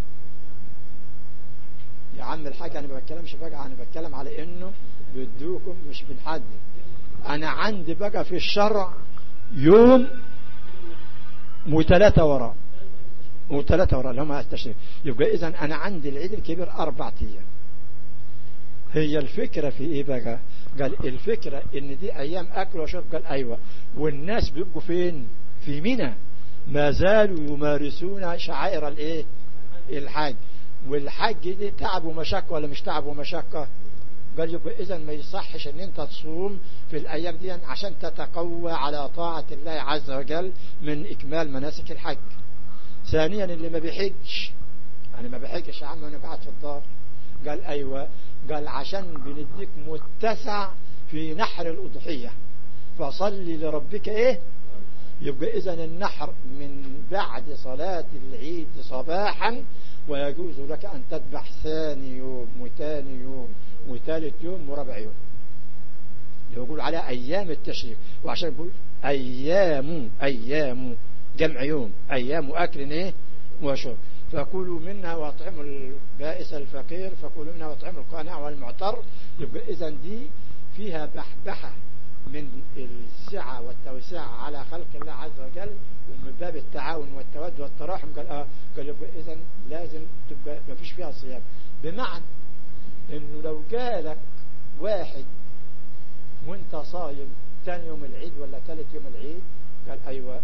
يا عم الحاج انا ما بتكلمش بقى انا بتكلم على انه بدوكم مش بنحدد انا عندي بقى في الشرع يوم وثلاثة وراء وثلاثة وراء اللي هم التشريق يبقى اذا انا عندي العيد الكبير اربع ايام هي الفكرة في ايه بقى قال الفكرة ان دي ايام اكل وشرب قال ايوه والناس بيبقوا فين في منى ما زالوا يمارسون شعائر الايه الحج والحج دي تعب ومشقة ولا مش تعب ومشقة قال يبقى اذا ما يصحش ان انت تصوم في الايام دي عشان تتقوى على طاعة الله عز وجل من اكمال مناسك الحج ثانيا اللي ما بيحج انا ما بحكش يا عم انا قاعد في الدار قال ايوه قال عشان بنديك متسع في نحر الاضحيه فصلي لربك ايه يبقى اذا النحر من بعد صلاة العيد صباحا ويجوز لك ان تذبح ثاني يوم وثاني يوم وثالث يوم ورابع يوم يقول على ايام التشريق وعشان يقول ايام ايام جمع يوم ايام اكل ايه وشرب فكلوا منها واطعموا البائس الفقير فكلوا منها واطعموا القانع والمعتر يبقى اذا دي فيها بحبحه من السعة والتوسعة على خلق الله عز وجل ومن باب التعاون والتود والتراحم قال اه قال يبقى اذا لازم تبقى ما فيش فيها صيام بمعنى انه لو جالك واحد وانت صايم ثاني يوم العيد ولا ثالث يوم العيد قال ايوه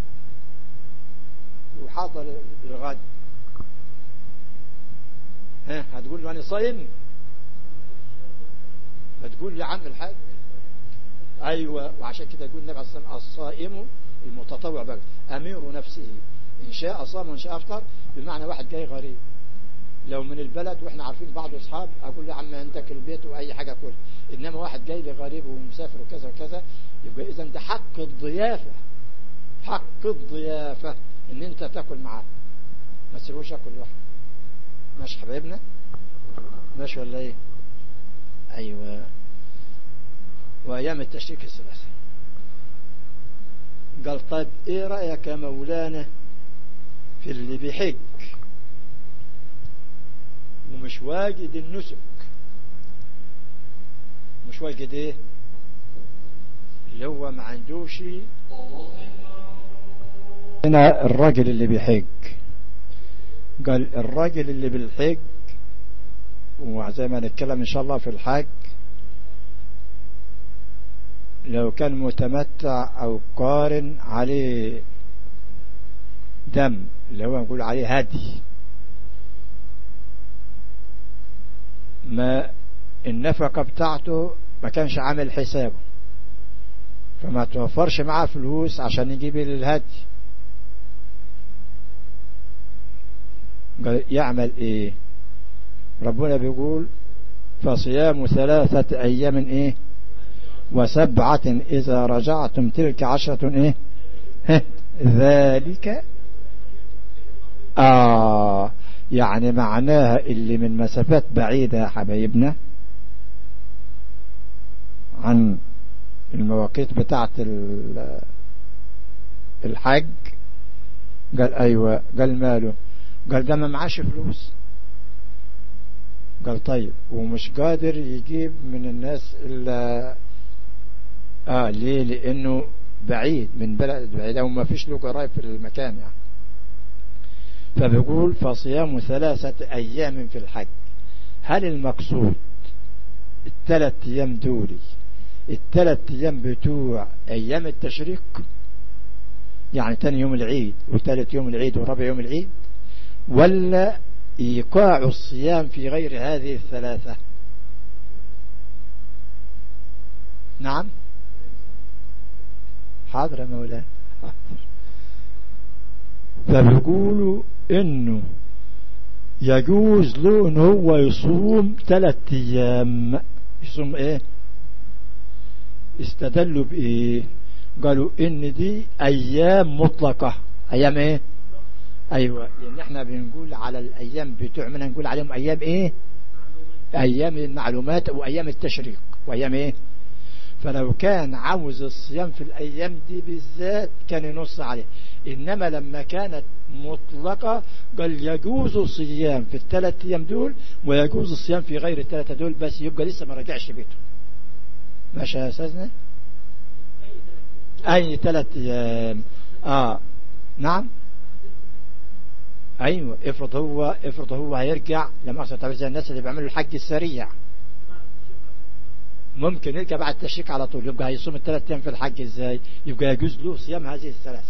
وحاضر الغد ها هتقول له انا صايم ما تقول يا عم الحاج ايوه وعشان كده يقول النبي عليه الصلاه والسلام الصائم المتطوع بقى امير نفسه ان شاء صام وان شاء افطر بمعنى واحد جاي غريب لو من البلد واحنا عارفين بعض اصحاب اقول له يا عم عندك البيت واي حاجه كل انما واحد جاي لي غريب ومسافر وكذا وكذا يبقى اذا ده حق الضيافه حق الضيافه ان انت تاكل معاه ما تسيبوش ياكل لوحده ماشي حبايبنا ماشي ولا ايه ايوه وايام التشريك الثلاثه قال طيب ايه رايك يا مولانا في اللي بيحج ومش واجد النسك مش واجد ايه اللي هو ما عندوش هنا الراجل اللي بيحج قال الراجل اللي بالحج وزي ما نتكلم ان شاء الله في الحج لو كان متمتع او قارن عليه دم اللي هو نقول عليه هدي ما النفقة بتاعته ما كانش عامل حسابه فما توفرش معاه فلوس عشان يجيب الهدي يعمل ايه ربنا بيقول فصيام ثلاثة ايام ايه وسبعة اذا رجعتم تلك عشرة ايه ها ذلك آه يعني معناها اللي من مسافات بعيدة يا حبايبنا عن المواقيت بتاعت الحج قال ايوه قال ماله قال ده ما معاش فلوس قال طيب ومش قادر يجيب من الناس الا اه ليه لانه بعيد من بلد بعيد او ما فيش له قرايب في المكان يعني فبيقول فصيام ثلاثة ايام في الحج هل المقصود الثلاث ايام دولي الثلاث ايام بتوع ايام التشريق يعني تاني يوم العيد وثالث يوم العيد ورابع يوم العيد ولا ايقاع الصيام في غير هذه الثلاثة نعم حاضر يا مولانا فبيقولوا انه يجوز له ان هو يصوم ثلاث ايام يصوم ايه استدلوا بايه قالوا ان دي ايام مطلقة ايام ايه ايوه لان احنا بنقول على الايام بتوع منها نقول عليهم ايام ايه ايام المعلومات وايام التشريق وايام ايه فلو كان عاوز الصيام في الايام دي بالذات كان ينص عليه انما لما كانت مطلقة قال يجوز الصيام في الثلاث ايام دول ويجوز الصيام في غير الثلاثة دول بس يبقى لسه ما رجعش بيته ماشي يا استاذنا اي ثلاث ايام اه نعم ايوه افرض هو افرض هو هيرجع لما اقصد زي الناس اللي بيعملوا الحج السريع ممكن يرجع بعد التشريك على طول يبقى هيصوم الثلاث ايام في الحج ازاي يبقى يجوز له صيام هذه الثلاثه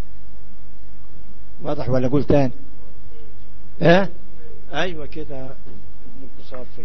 واضح ولا اقول تاني ها ايوه كده ابن القصافي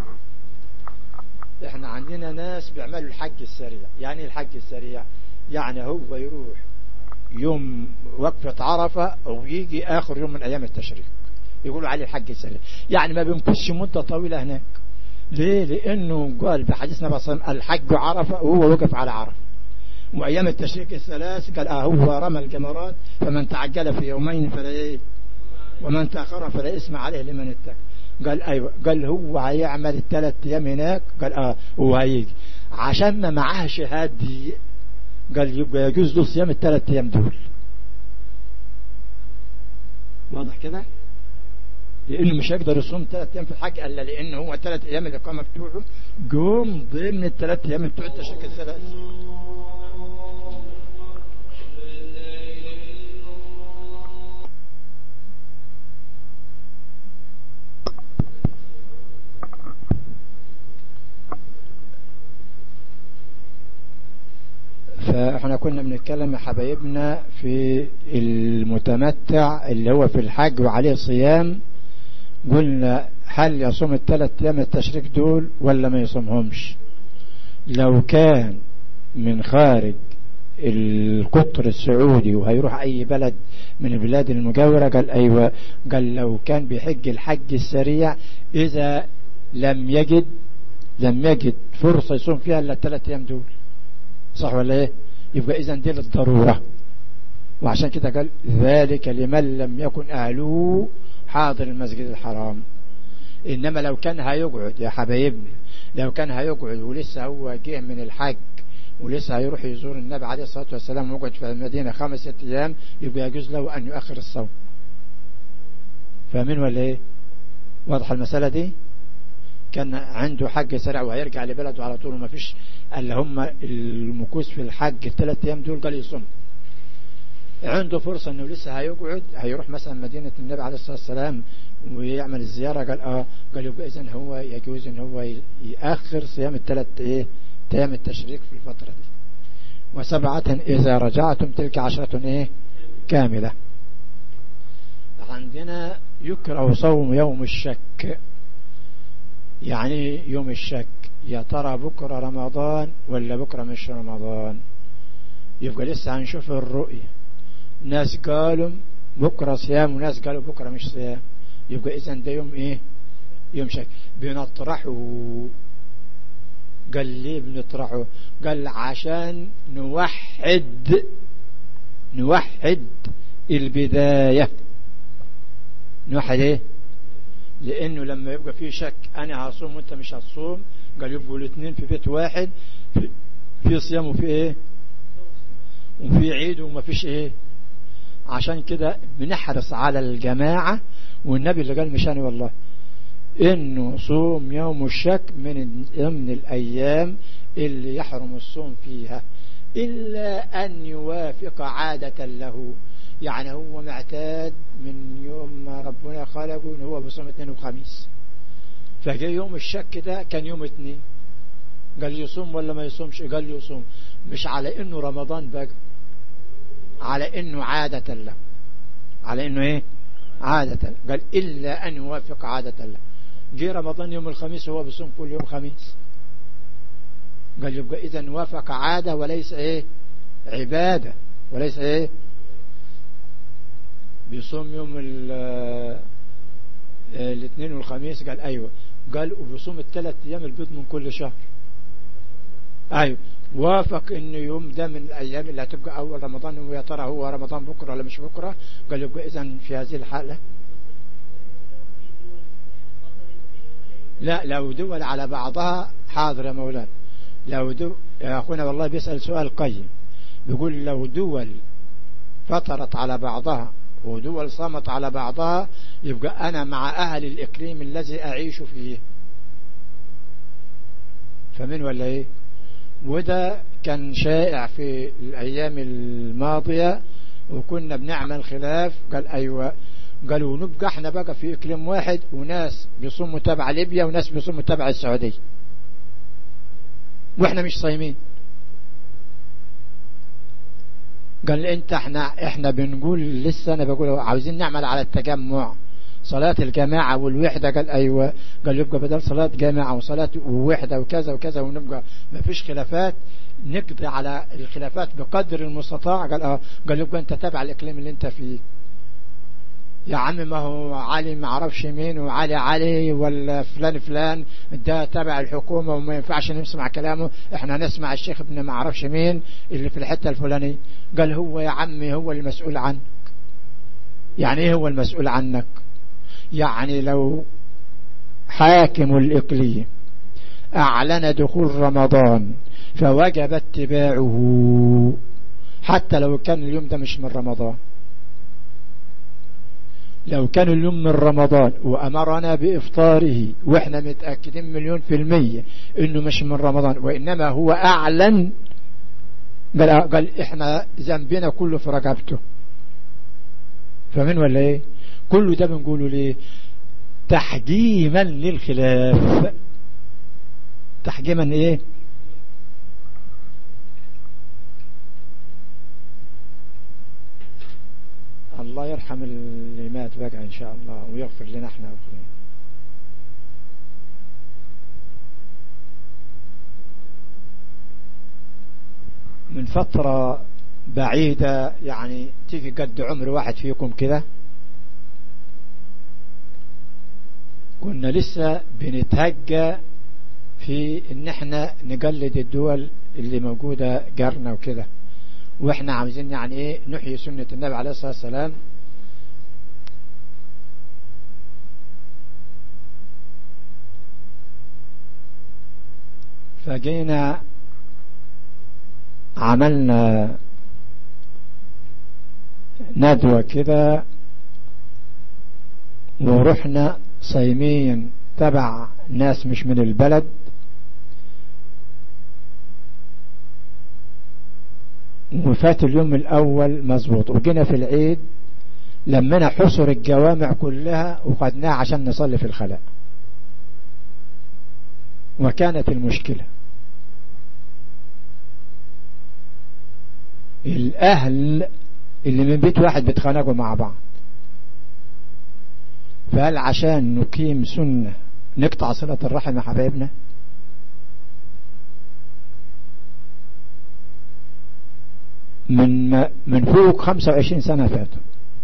احنا عندنا ناس بيعملوا الحج السريع يعني الحج السريع يعني هو يروح يوم وقفة عرفة ويجي آخر يوم من أيام التشريق يقولوا عليه الحج السريع يعني ما بيمكسش مدة طويلة هناك ليه لانه قال بحديث النبي صلى الله عليه وسلم الحج عرفة وهو وقف على عرفة وايام التشريك الثلاث قال اه هو رمى الجمرات فمن تعجل في يومين فلا ايه ومن تاخر فلا اسم عليه لمن اتقى قال ايوه قال هو هيعمل الثلاث ايام هناك قال اه هو هيجي عشان ما معاه شهادة قال يبقى يجوز له صيام الثلاث ايام دول واضح كده لانه مش هيقدر يصوم ثلاث ايام في الحج الا لانه هو ثلاث ايام الاقامه بتوعه جم ضمن الثلاث ايام بتوع التشريك الثلاث فاحنا كنا بنتكلم يا حبايبنا في المتمتع اللي هو في الحج وعليه صيام قلنا هل يصوم الثلاث ايام التشريك دول ولا ما يصومهمش لو كان من خارج القطر السعودي وهيروح اي بلد من البلاد المجاورة قال ايوه قال لو كان بيحج الحج السريع اذا لم يجد لم يجد فرصة يصوم فيها الا الثلاث ايام دول صح ولا ايه يبقى اذا دي للضرورة وعشان كده قال ذلك لمن لم يكن اهله حاضر المسجد الحرام انما لو كان هيقعد يا حبايبنا لو كان هيقعد ولسه هو جه من الحج ولسه هيروح يزور النبي عليه الصلاة والسلام ويقعد في المدينة خمسة ايام يبقى يجوز له ان يؤخر الصوم فاهمين ولا ايه واضح المسألة دي كان عنده حج سريع وهيرجع لبلده على طول وما فيش الا هم المكوس في الحج الثلاث ايام دول قال يصوم عنده فرصة انه لسه هيقعد هيروح مثلا مدينة النبي عليه الصلاة والسلام ويعمل الزيارة قال اه قال يبقى اذا هو يجوز ان هو يأخر صيام الثلاث ايه ايام التشريك في الفترة دي وسبعة اذا رجعتم تلك عشرة ايه كاملة عندنا يكره صوم يوم الشك يعني يوم الشك يا ترى بكرة رمضان ولا بكرة مش رمضان يبقى لسه هنشوف الرؤية ناس قالوا بكرة صيام وناس قالوا بكرة مش صيام يبقى إذا ده يوم إيه يوم شك بنطرحه قال ليه بنطرحه قال عشان نوحد نوحد البداية نوحد ايه لانه لما يبقى فيه شك انا هصوم وانت مش هتصوم قال يبقوا الاثنين في بيت واحد في, في صيام وفي ايه وفي عيد وما فيش ايه عشان كده بنحرص على الجماعة والنبي اللي قال مشاني والله انه صوم يوم الشك من ضمن الايام اللي يحرم الصوم فيها الا ان يوافق عادة له يعني هو معتاد من يوم ما ربنا خلقه ان هو بصوم اثنين وخميس فجاء يوم الشك ده كان يوم اثنين قال يصوم ولا ما يصومش قال يصوم مش على انه رمضان بقى على انه عادة له على انه ايه عادة قال الا ان يوافق عادة له جه رمضان يوم الخميس هو بيصوم كل يوم خميس قال يبقى اذا وافق عادة وليس ايه عبادة وليس ايه بيصوم يوم الاثنين والخميس قال ايوه قال وبيصوم الثلاث ايام البيض من كل شهر ايوه وافق ان يوم ده من الايام اللي هتبقى اول رمضان ويا ترى هو رمضان بكره ولا مش بكره قال يبقى اذا في هذه الحاله لا لو دول على بعضها حاضر يا مولانا لو دول يا اخونا والله بيسال سؤال قيم بيقول لو دول فطرت على بعضها ودول صامت على بعضها يبقى أنا مع أهل الإقليم الذي أعيش فيه فمن ولا إيه وده كان شائع في الأيام الماضية وكنا بنعمل خلاف قال أيوة قالوا نبقى احنا بقى في إقليم واحد وناس بيصوموا تبع ليبيا وناس بيصوموا تبع السعودية واحنا مش صايمين قال انت احنا احنا بنقول لسه انا بقول عاوزين نعمل على التجمع صلاة الجماعة والوحدة قال ايوه قال يبقى بدل صلاة جماعة وصلاة ووحدة وكذا وكذا ونبقى ما فيش خلافات نقضي على الخلافات بقدر المستطاع قال اه قال يبقى انت تابع الاقليم اللي انت فيه يا عم ما هو علي ما عرفش مين وعلي علي ولا فلان فلان ده تبع الحكومة وما ينفعش نسمع كلامه احنا نسمع الشيخ ابن ما عرفش مين اللي في الحتة الفلانية قال هو يا عمي هو المسؤول عنك يعني ايه هو المسؤول عنك يعني لو حاكم الإقليم أعلن دخول رمضان فوجب اتباعه حتى لو كان اليوم ده مش من رمضان لو كان اليوم من رمضان وأمرنا بإفطاره وإحنا متأكدين مليون في المية إنه مش من رمضان وإنما هو أعلن قال, قال إحنا ذنبنا كله في رقبته فمن ولا إيه كله ده بنقوله ليه تحجيما للخلاف تحجيما إيه الله يرحم اللي مات بقى إن شاء الله ويغفر لنا احنا وخلين. من فترة بعيدة يعني تيجي قد عمر واحد فيكم كده كنا لسه بنتهجى في ان احنا نقلد الدول اللي موجودة جارنا وكده واحنا عاوزين يعني ايه نحيي سنة النبي عليه الصلاة والسلام فجينا عملنا ندوة كده ورحنا صيمين تبع ناس مش من البلد وفات اليوم الأول مظبوط وجينا في العيد لمنا حصر الجوامع كلها وخدناها عشان نصلي في الخلاء وكانت المشكلة الأهل اللي من بيت واحد بيتخانقوا مع بعض فهل عشان نقيم سنة نقطع صلة الرحم يا حبايبنا من من فوق 25 سنة فاتوا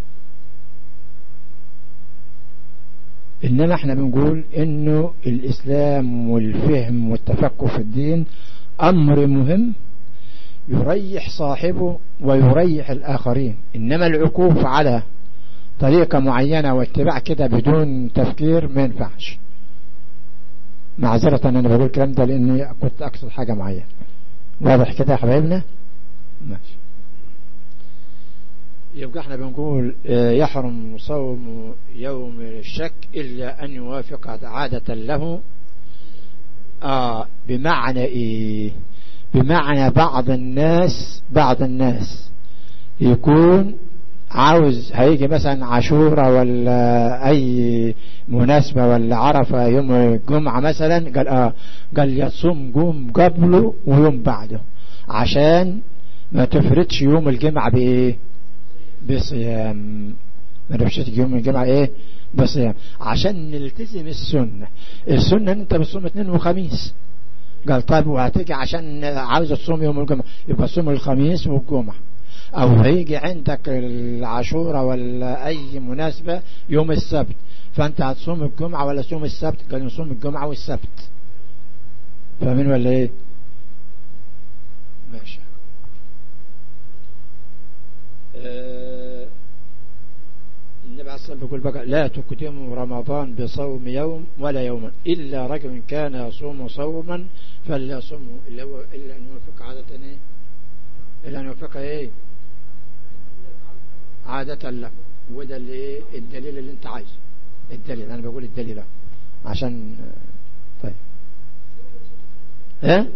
إنما احنا بنقول إنه الإسلام والفهم والتفقه في الدين أمر مهم يريح صاحبه ويريح الآخرين إنما العكوف على طريقة معينة واتباع كده بدون تفكير ما ينفعش معذرة أنا بقول الكلام ده لأني كنت أقصد حاجة معينة واضح كده يا حبايبنا ماشي يبقى احنا بنقول يحرم صوم يوم الشك إلا أن يوافق عادة له آه بمعنى إيه بمعنى بعض الناس بعض الناس يكون عاوز هيجي مثلا عاشورة ولا أي مناسبة ولا عرفة يوم الجمعة مثلا قال آه قال يصوم يوم قبله ويوم بعده عشان ما تفردش يوم الجمعة بإيه بصيام ما تفردش يوم الجمعة إيه بصيام عشان نلتزم السنة السنة انت بتصوم اثنين وخميس قال طيب وهتيجي عشان عاوز تصوم يوم الجمعة يبقى صوم الخميس والجمعة او هيجي عندك العاشورة ولا اي مناسبة يوم السبت فانت هتصوم الجمعة ولا تصوم السبت قال نصوم الجمعة والسبت فاهمين ولا ايه ماشي آه النبي عليه الصلاة والسلام بيقول بقى لا تقدموا رمضان بصوم يوم ولا يوما إلا رجل كان يصوم صوما فليصومه إلا, هو إلا أن يوفق عادة إيه إلا أن يوفق إيه عادة له وده اللي إيه الدليل اللي أنت عايزه الدليل أنا بقول الدليل عشان طيب إيه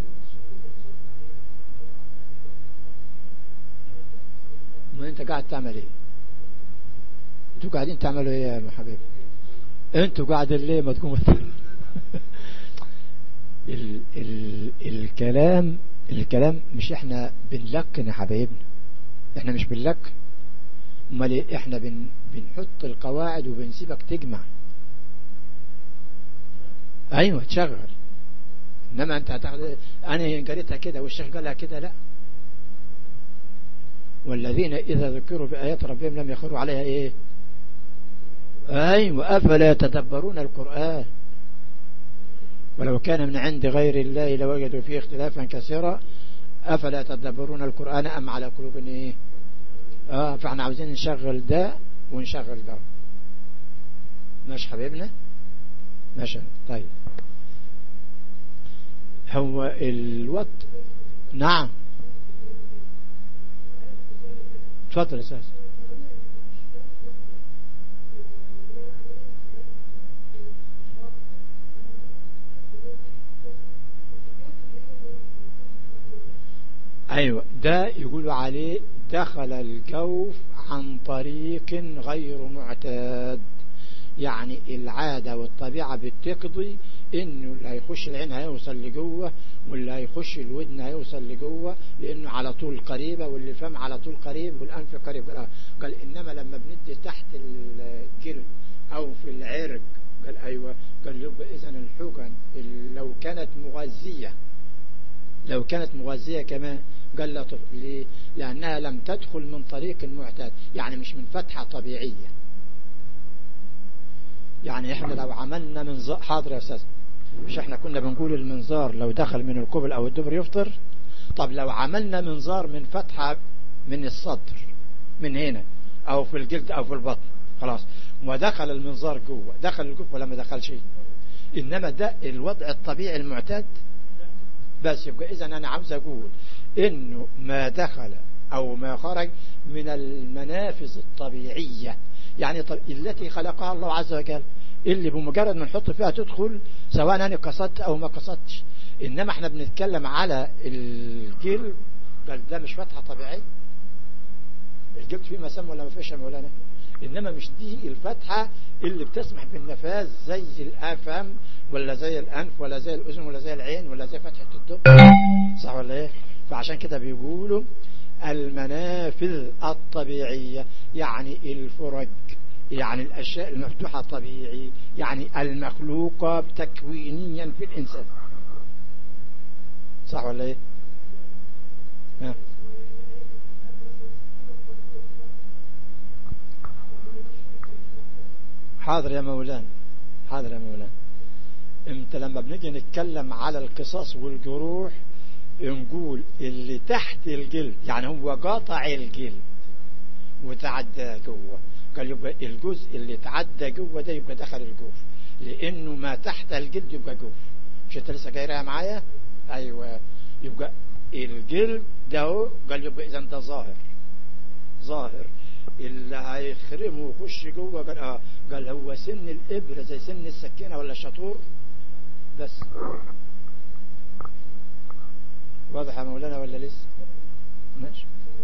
ما أنت قاعد تعمل إيه انتوا قاعدين تعملوا ايه يا حبيبي انتوا قاعدين ليه ما تقوموا ال ال الكلام الكلام مش احنا بنلكن يا حبايبنا احنا مش بنلكن امال ايه احنا بن بنحط القواعد وبنسيبك تجمع ايوه تشغل انما انت هتاخد انا قريتها كده والشيخ قالها كده لا والذين اذا ذكروا بايات ربهم لم يخروا عليها ايه أيوة أفلا يتدبرون القرآن ولو كان من عند غير الله لوجدوا فيه اختلافا كثيرا أفلا يتدبرون القرآن أم على قلوب إيه آه فاحنا عاوزين نشغل ده ونشغل ده ماشي حبيبنا ماشي طيب هو الوط نعم تفضل يا استاذ ايوه ده يقولوا عليه دخل الجوف عن طريق غير معتاد يعني العادة والطبيعة بتقضي انه اللي هيخش العين هيوصل لجوه واللي هيخش الودن هيوصل لجوه لانه على طول قريبة واللي فم على طول قريب والانف قريب قال, قال انما لما بندي تحت الجلد او في العرق قال ايوه قال يبقى اذا الحقن لو كانت مغذية لو كانت مغذية كمان قال لا ليه؟ لأنها لم تدخل من طريق معتاد يعني مش من فتحة طبيعية يعني احنا لو عملنا منظار حاضر يا أستاذ مش احنا كنا بنقول المنظار لو دخل من القبل أو الدبر يفطر طب لو عملنا منظار من فتحة من الصدر من هنا أو في الجلد أو في البطن خلاص ودخل المنظار جوه دخل الجوف ولا ما دخل شيء إنما ده الوضع الطبيعي المعتاد بس يبقى إذا أنا عاوز أقول إنه ما دخل أو ما خرج من المنافذ الطبيعية يعني طب التي خلقها الله عز وجل اللي بمجرد ما نحط فيها تدخل سواء أنا قصدت أو ما قصدتش إنما احنا بنتكلم على الجلد قال ده مش فتحة طبيعية الجلد فيه مسام ولا ما فيش يا مولانا إنما مش دي الفتحة اللي بتسمح بالنفاذ زي الأفم ولا زي الأنف ولا زي الأذن ولا زي العين ولا زي فتحة الدب صح ولا إيه فعشان كده بيقولوا المنافذ الطبيعية يعني الفرج يعني الأشياء المفتوحة طبيعي يعني المخلوقة تكوينيا في الإنسان صح ولا إيه ها. حاضر يا مولانا حاضر يا مولانا انت لما بنيجي نتكلم على القصاص والجروح نقول اللي تحت الجلد يعني هو قاطع الجلد وتعدى جوه قال يبقى الجزء اللي تعدى جوه ده يبقى دخل الجوف لانه ما تحت الجلد يبقى جوف مش انت لسه جايرها معايا ايوه يبقى الجلد ده قال يبقى اذا ده ظاهر ظاهر اللي هيخرمه ويخش جوه قال اه قال هو سن الابره زي سن السكينه ولا الشطور بس واضح يا مولانا ولا لسه ماشي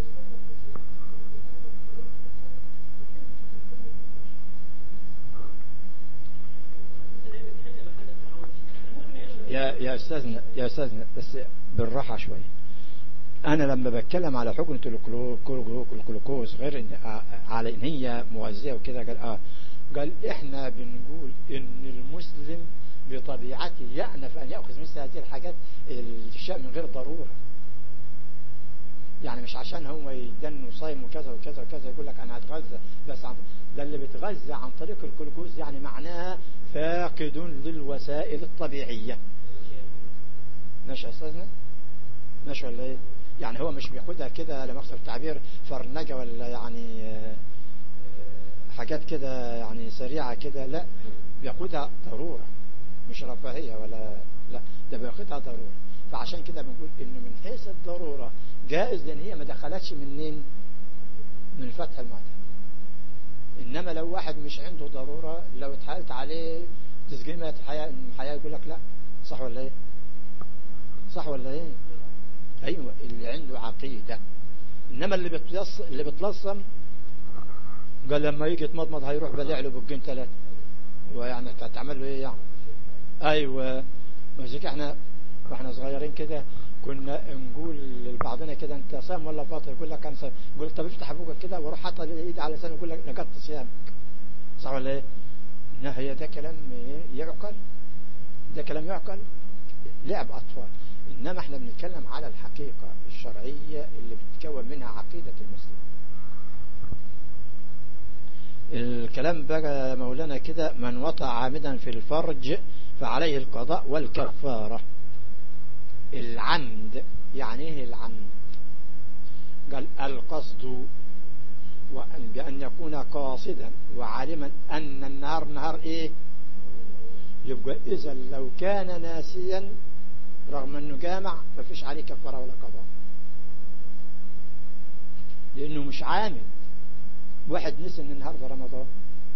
يا يا استاذنا يا استاذنا بس بالراحه شويه انا لما بتكلم على حقنه الجلوكوز غير إن على ان هي مغذيه وكده قال اه قال احنا بنقول ان المسلم بطبيعته يأنف ان ياخذ مثل هذه الحاجات الشيء من غير ضروره يعني مش عشان هو يدن وصايم وكذا وكذا وكذا يقول لك انا هتغذى بس عن ده اللي بيتغذى عن طريق الجلوكوز يعني معناها فاقد للوسائل الطبيعيه ماشي يا استاذنا ماشي ولا ايه يعني هو مش بياخدها كده لمقصد التعبير فرنجة ولا يعني حاجات كده يعني سريعة كده لا بياخدها ضرورة مش رفاهية ولا لا ده بياخدها ضرورة فعشان كده بنقول انه من حيث الضرورة جائز لان هي ما دخلتش منين من فتح المعدة انما لو واحد مش عنده ضرورة لو اتحالت عليه تسجيل الحياة الحياة يقول لك لا صح ولا ايه صح ولا ايه ايوه اللي عنده عقيدة انما اللي بتلص اللي بتلصم قال لما يجي يتمضمض هيروح بلع له بقين ثلاثة ويعني تعمل له ايه يعني ايوه مزيك احنا واحنا صغيرين كده كنا نقول لبعضنا كده انت صايم ولا فاطر يقول لك انا صايم يقول طب افتح ابوك كده واروح حاطط ايدي على لسانه يقول لك نقضت صيامك صح ولا ايه؟ لا هي ده كلام يعقل ده كلام يعقل لعب اطفال انما احنا بنتكلم على الحقيقة الشرعية اللي بتتكون منها عقيدة المسلم الكلام بقى مولانا كده من وطع عامدا في الفرج فعليه القضاء والكفارة العمد يعني ايه العمد قال القصد وأن بأن يكون قاصدا وعالما أن النهار نهار إيه يبقى إذا لو كان ناسيا رغم أنه جامع ففيش عليه كفارة ولا قضاء لأنه مش عامل واحد نسي أن النهاردة رمضان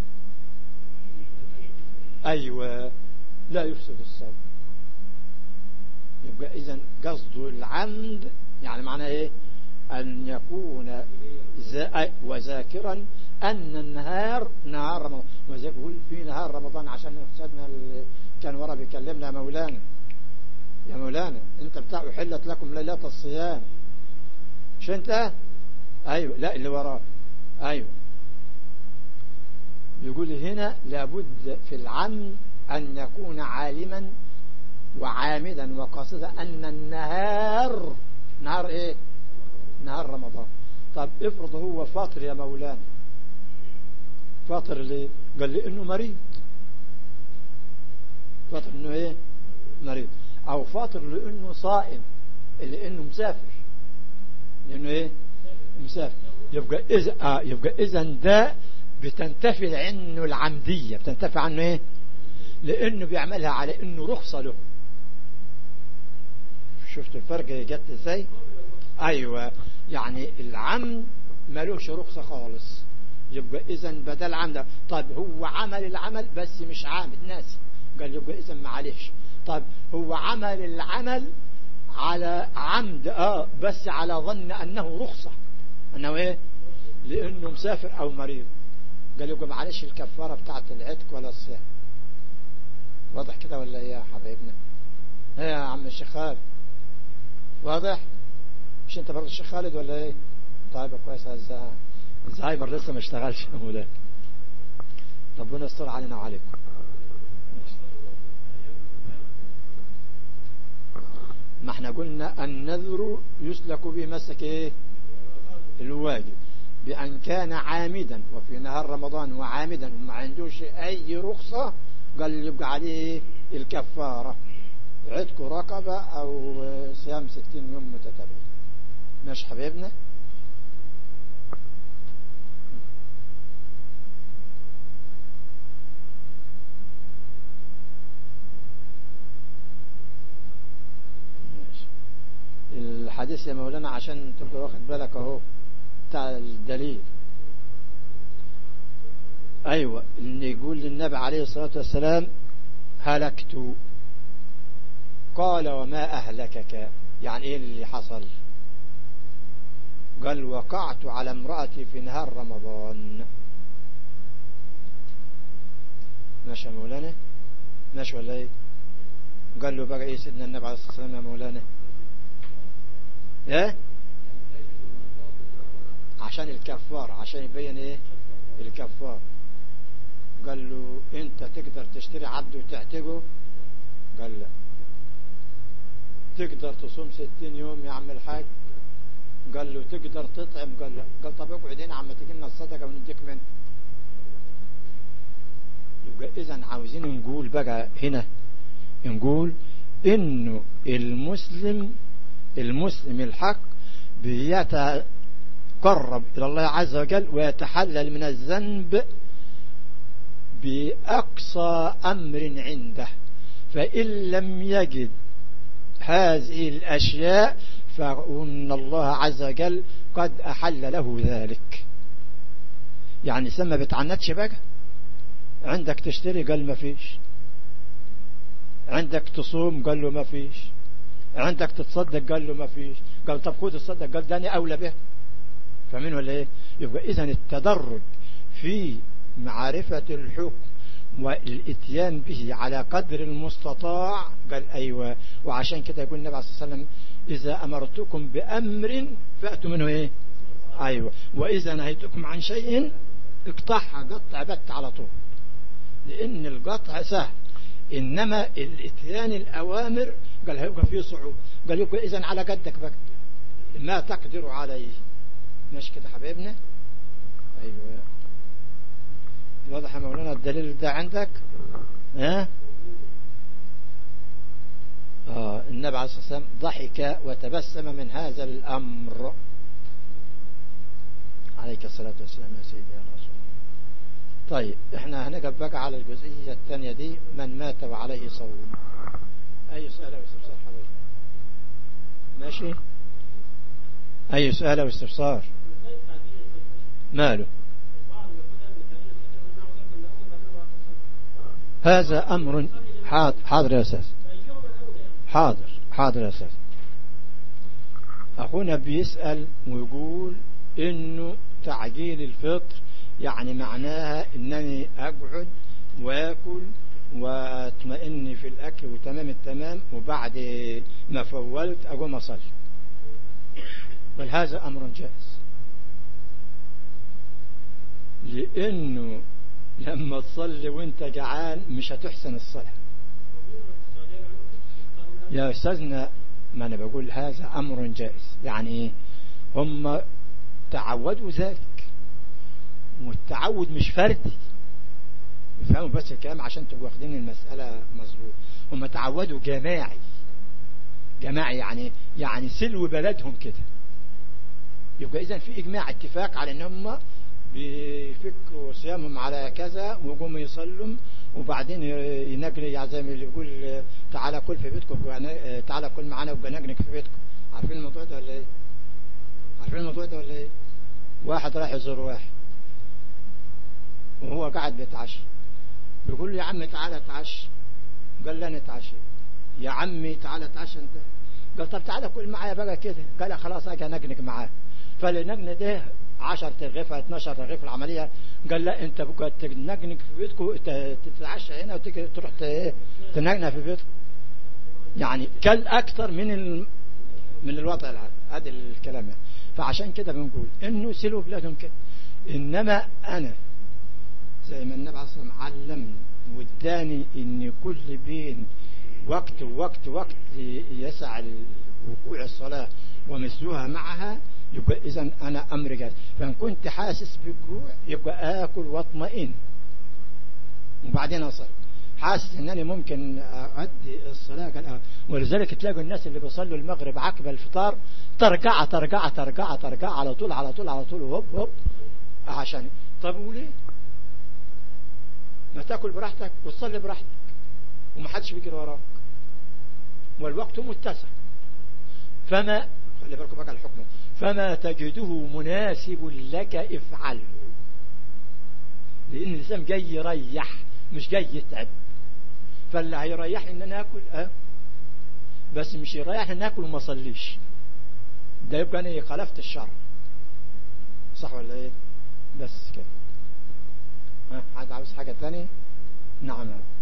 أيوة لا يفسد الصوم يبقى إذا قصده العمد يعني معناه إيه أن يكون وذاكرا أن النهار نهار رمضان وذاك يقول في نهار رمضان عشان أستاذنا كان ورا بيكلمنا يا مولانا يا مولانا أنت بتاع أحلت لكم ليلات الصيام مش أنت أيوة لا اللي وراه أيوة يقول هنا لابد في العمد أن يكون عالما وعامدا وقاصدا أن النهار نهار إيه نهار رمضان طب افرض هو فاطر يا مولانا فاطر ليه قال لي انه مريض فاطر انه ايه مريض او فاطر لانه صائم لانه مسافر لانه ايه مسافر يبقى اذا اه يبقى اذا ده بتنتفي عنه العمديه بتنتفي عنه ايه لانه بيعملها على انه رخصه له شفت الفرق جت ازاي ايوه يعني العمد ملوش رخصة خالص يبقى اذا بدل عمد طيب هو عمل العمل بس مش عامد ناسي قال يبقى اذا معلش طيب هو عمل العمل على عمد اه بس على ظن انه رخصة انه ايه لانه مسافر او مريض قال يبقى معلش الكفارة بتاعت العتق ولا الصيام واضح كده ولا ايه يا حبايبنا ايه يا عم الشيخ خالد واضح مش انت برضه الشيخ خالد ولا ايه طيب كويس الزهايمر لسه ما اشتغلش يا مولانا ربنا يستر علينا وعليكم ما احنا قلنا النذر يسلك به مسك ايه الواجب بأن كان عامدا وفي نهار رمضان وعامدا وما عندوش أي رخصة قال يبقى عليه الكفارة عتق رقبة أو صيام ستين يوم متتابعين ماشي حبيبنا ماشي. الحديث يا مولانا عشان تبقى واخد بالك اهو بتاع الدليل ايوه اللي يقول للنبي عليه الصلاة والسلام هلكت قال وما اهلكك يعني ايه اللي حصل قال وقعت على امرأتي في نهار رمضان ماشي يا مولانا ماشي ولا ايه قال له بقى ايه سيدنا النبي عليه الصلاة والسلام يا مولانا ايه عشان الكفار عشان يبين ايه الكفار قال له انت تقدر تشتري عبد وتعتقه قال لا تقدر تصوم ستين يوم يا عم الحاج قال له تقدر تطعم قال لا قال طب اقعد هنا عم تجي لنا الصدقه ونديك منها يبقى اذا عاوزين نقول بقى هنا نقول انه المسلم المسلم الحق بيتقرب الى الله عز وجل ويتحلل من الذنب باقصى امر عنده فان لم يجد هذه الاشياء فإن الله عز وجل قد أحل له ذلك يعني سما بتعنتش بقى عندك تشتري قال ما فيش عندك تصوم قال له ما فيش عندك تتصدق قال له ما فيش قال طب خد الصدق قال داني أولى به فمن ولا ايه يبقى إذا التدرج في معرفة الحكم والاتيان به على قدر المستطاع قال أيوة وعشان كده يقول النبي عليه الصلاة والسلام إذا أمرتكم بأمر فأتوا منه إيه أيوة وإذا نهيتكم عن شيء اقطعها قطع بت على طول لأن القطع سهل إنما الاتيان الأوامر قال هيبقى فيه صعوبة قال يبقى إذا على قدك بقى ما تقدر عليه ماشي كده حبيبنا أيوة واضح يا مولانا الدليل ده عندك ها آه النبي عليه الصلاة والسلام ضحك وتبسم من هذا الأمر عليك الصلاة والسلام يا سيدي يا رسول طيب احنا هنقف بقى على الجزئية الثانية دي من مات وعليه صوم أي سؤال أو استفسار حضرتك ماشي أي سؤال أو استفسار ماله هذا أمر حاضر, حاضر يا أستاذ حاضر حاضر يا أستاذ أخونا بيسأل ويقول إنه تعجيل الفطر يعني معناها إنني أقعد وآكل واطمئن في الأكل وتمام التمام وبعد ما فولت أقوم أصلي بل هذا أمر جائز لأنه لما تصلي وانت جعان مش هتحسن الصلاة يا أستاذنا ما أنا بقول هذا أمر جائز يعني إيه هم تعودوا ذلك والتعود مش فردي يفهموا بس الكلام عشان تبقوا واخدين المسألة مظبوط هم تعودوا جماعي جماعي يعني يعني سلو بلدهم كده يبقى إذا في إجماع اتفاق على إن هم بيفكوا صيامهم على كذا ويقوموا يصلوا وبعدين ينجني يعني زي ما اللي بيقول تعالى كل في بيتكم تعالى كل معانا ويبقى نجنك في بيتكم عارفين الموضوع ده ولا ايه؟ عارفين الموضوع ده ولا ايه؟ واحد راح يزور واحد وهو قاعد بيتعشى بيقول له يا عم تعالى اتعشى قال لا نتعشى يا عمي تعالى اتعشى انت قال طب تعالى كل معايا بقى كده قال خلاص اجي انجنك معاه فالنجنة ده 10 ترغيف 12 ترغيف العملية قال لا انت بقى تنجنك في بيتكم تتعشى هنا وتيجي تروح تنجنها في بيتكم يعني كل اكثر من ال... من الوضع العادي هذا الكلام يعني. فعشان كده بنقول انه سلوا بلادهم كده انما انا زي ما النبي عليه الصلاه والسلام علمني واداني ان كل بين وقت ووقت وقت يسع وقوع الصلاه ومثلها معها يبقى إذا أنا أمر جاهز فإن كنت حاسس بالجوع يبقى آكل واطمئن وبعدين أصلي حاسس أنني ممكن أؤدي الصلاة ولذلك تلاقوا الناس اللي بيصلوا المغرب عقب الفطار ترجع ترجع ترجع ترجع على طول على طول على طول هوب هوب عشان طب وليه ما تاكل براحتك وتصلي براحتك ومحدش بيجري وراك والوقت متسع فما خلي بالكم بقى الحكم فما تجده مناسب لك افعله لان الانسان جاي يريح مش جاي يتعب فاللي هيريحني ان انا اكل اه بس مش يريحني ان اكل وما اصليش ده يبقى انا خالفت الشرع صح ولا ايه بس كده ها حد عاوز حاجه ثانيه نعم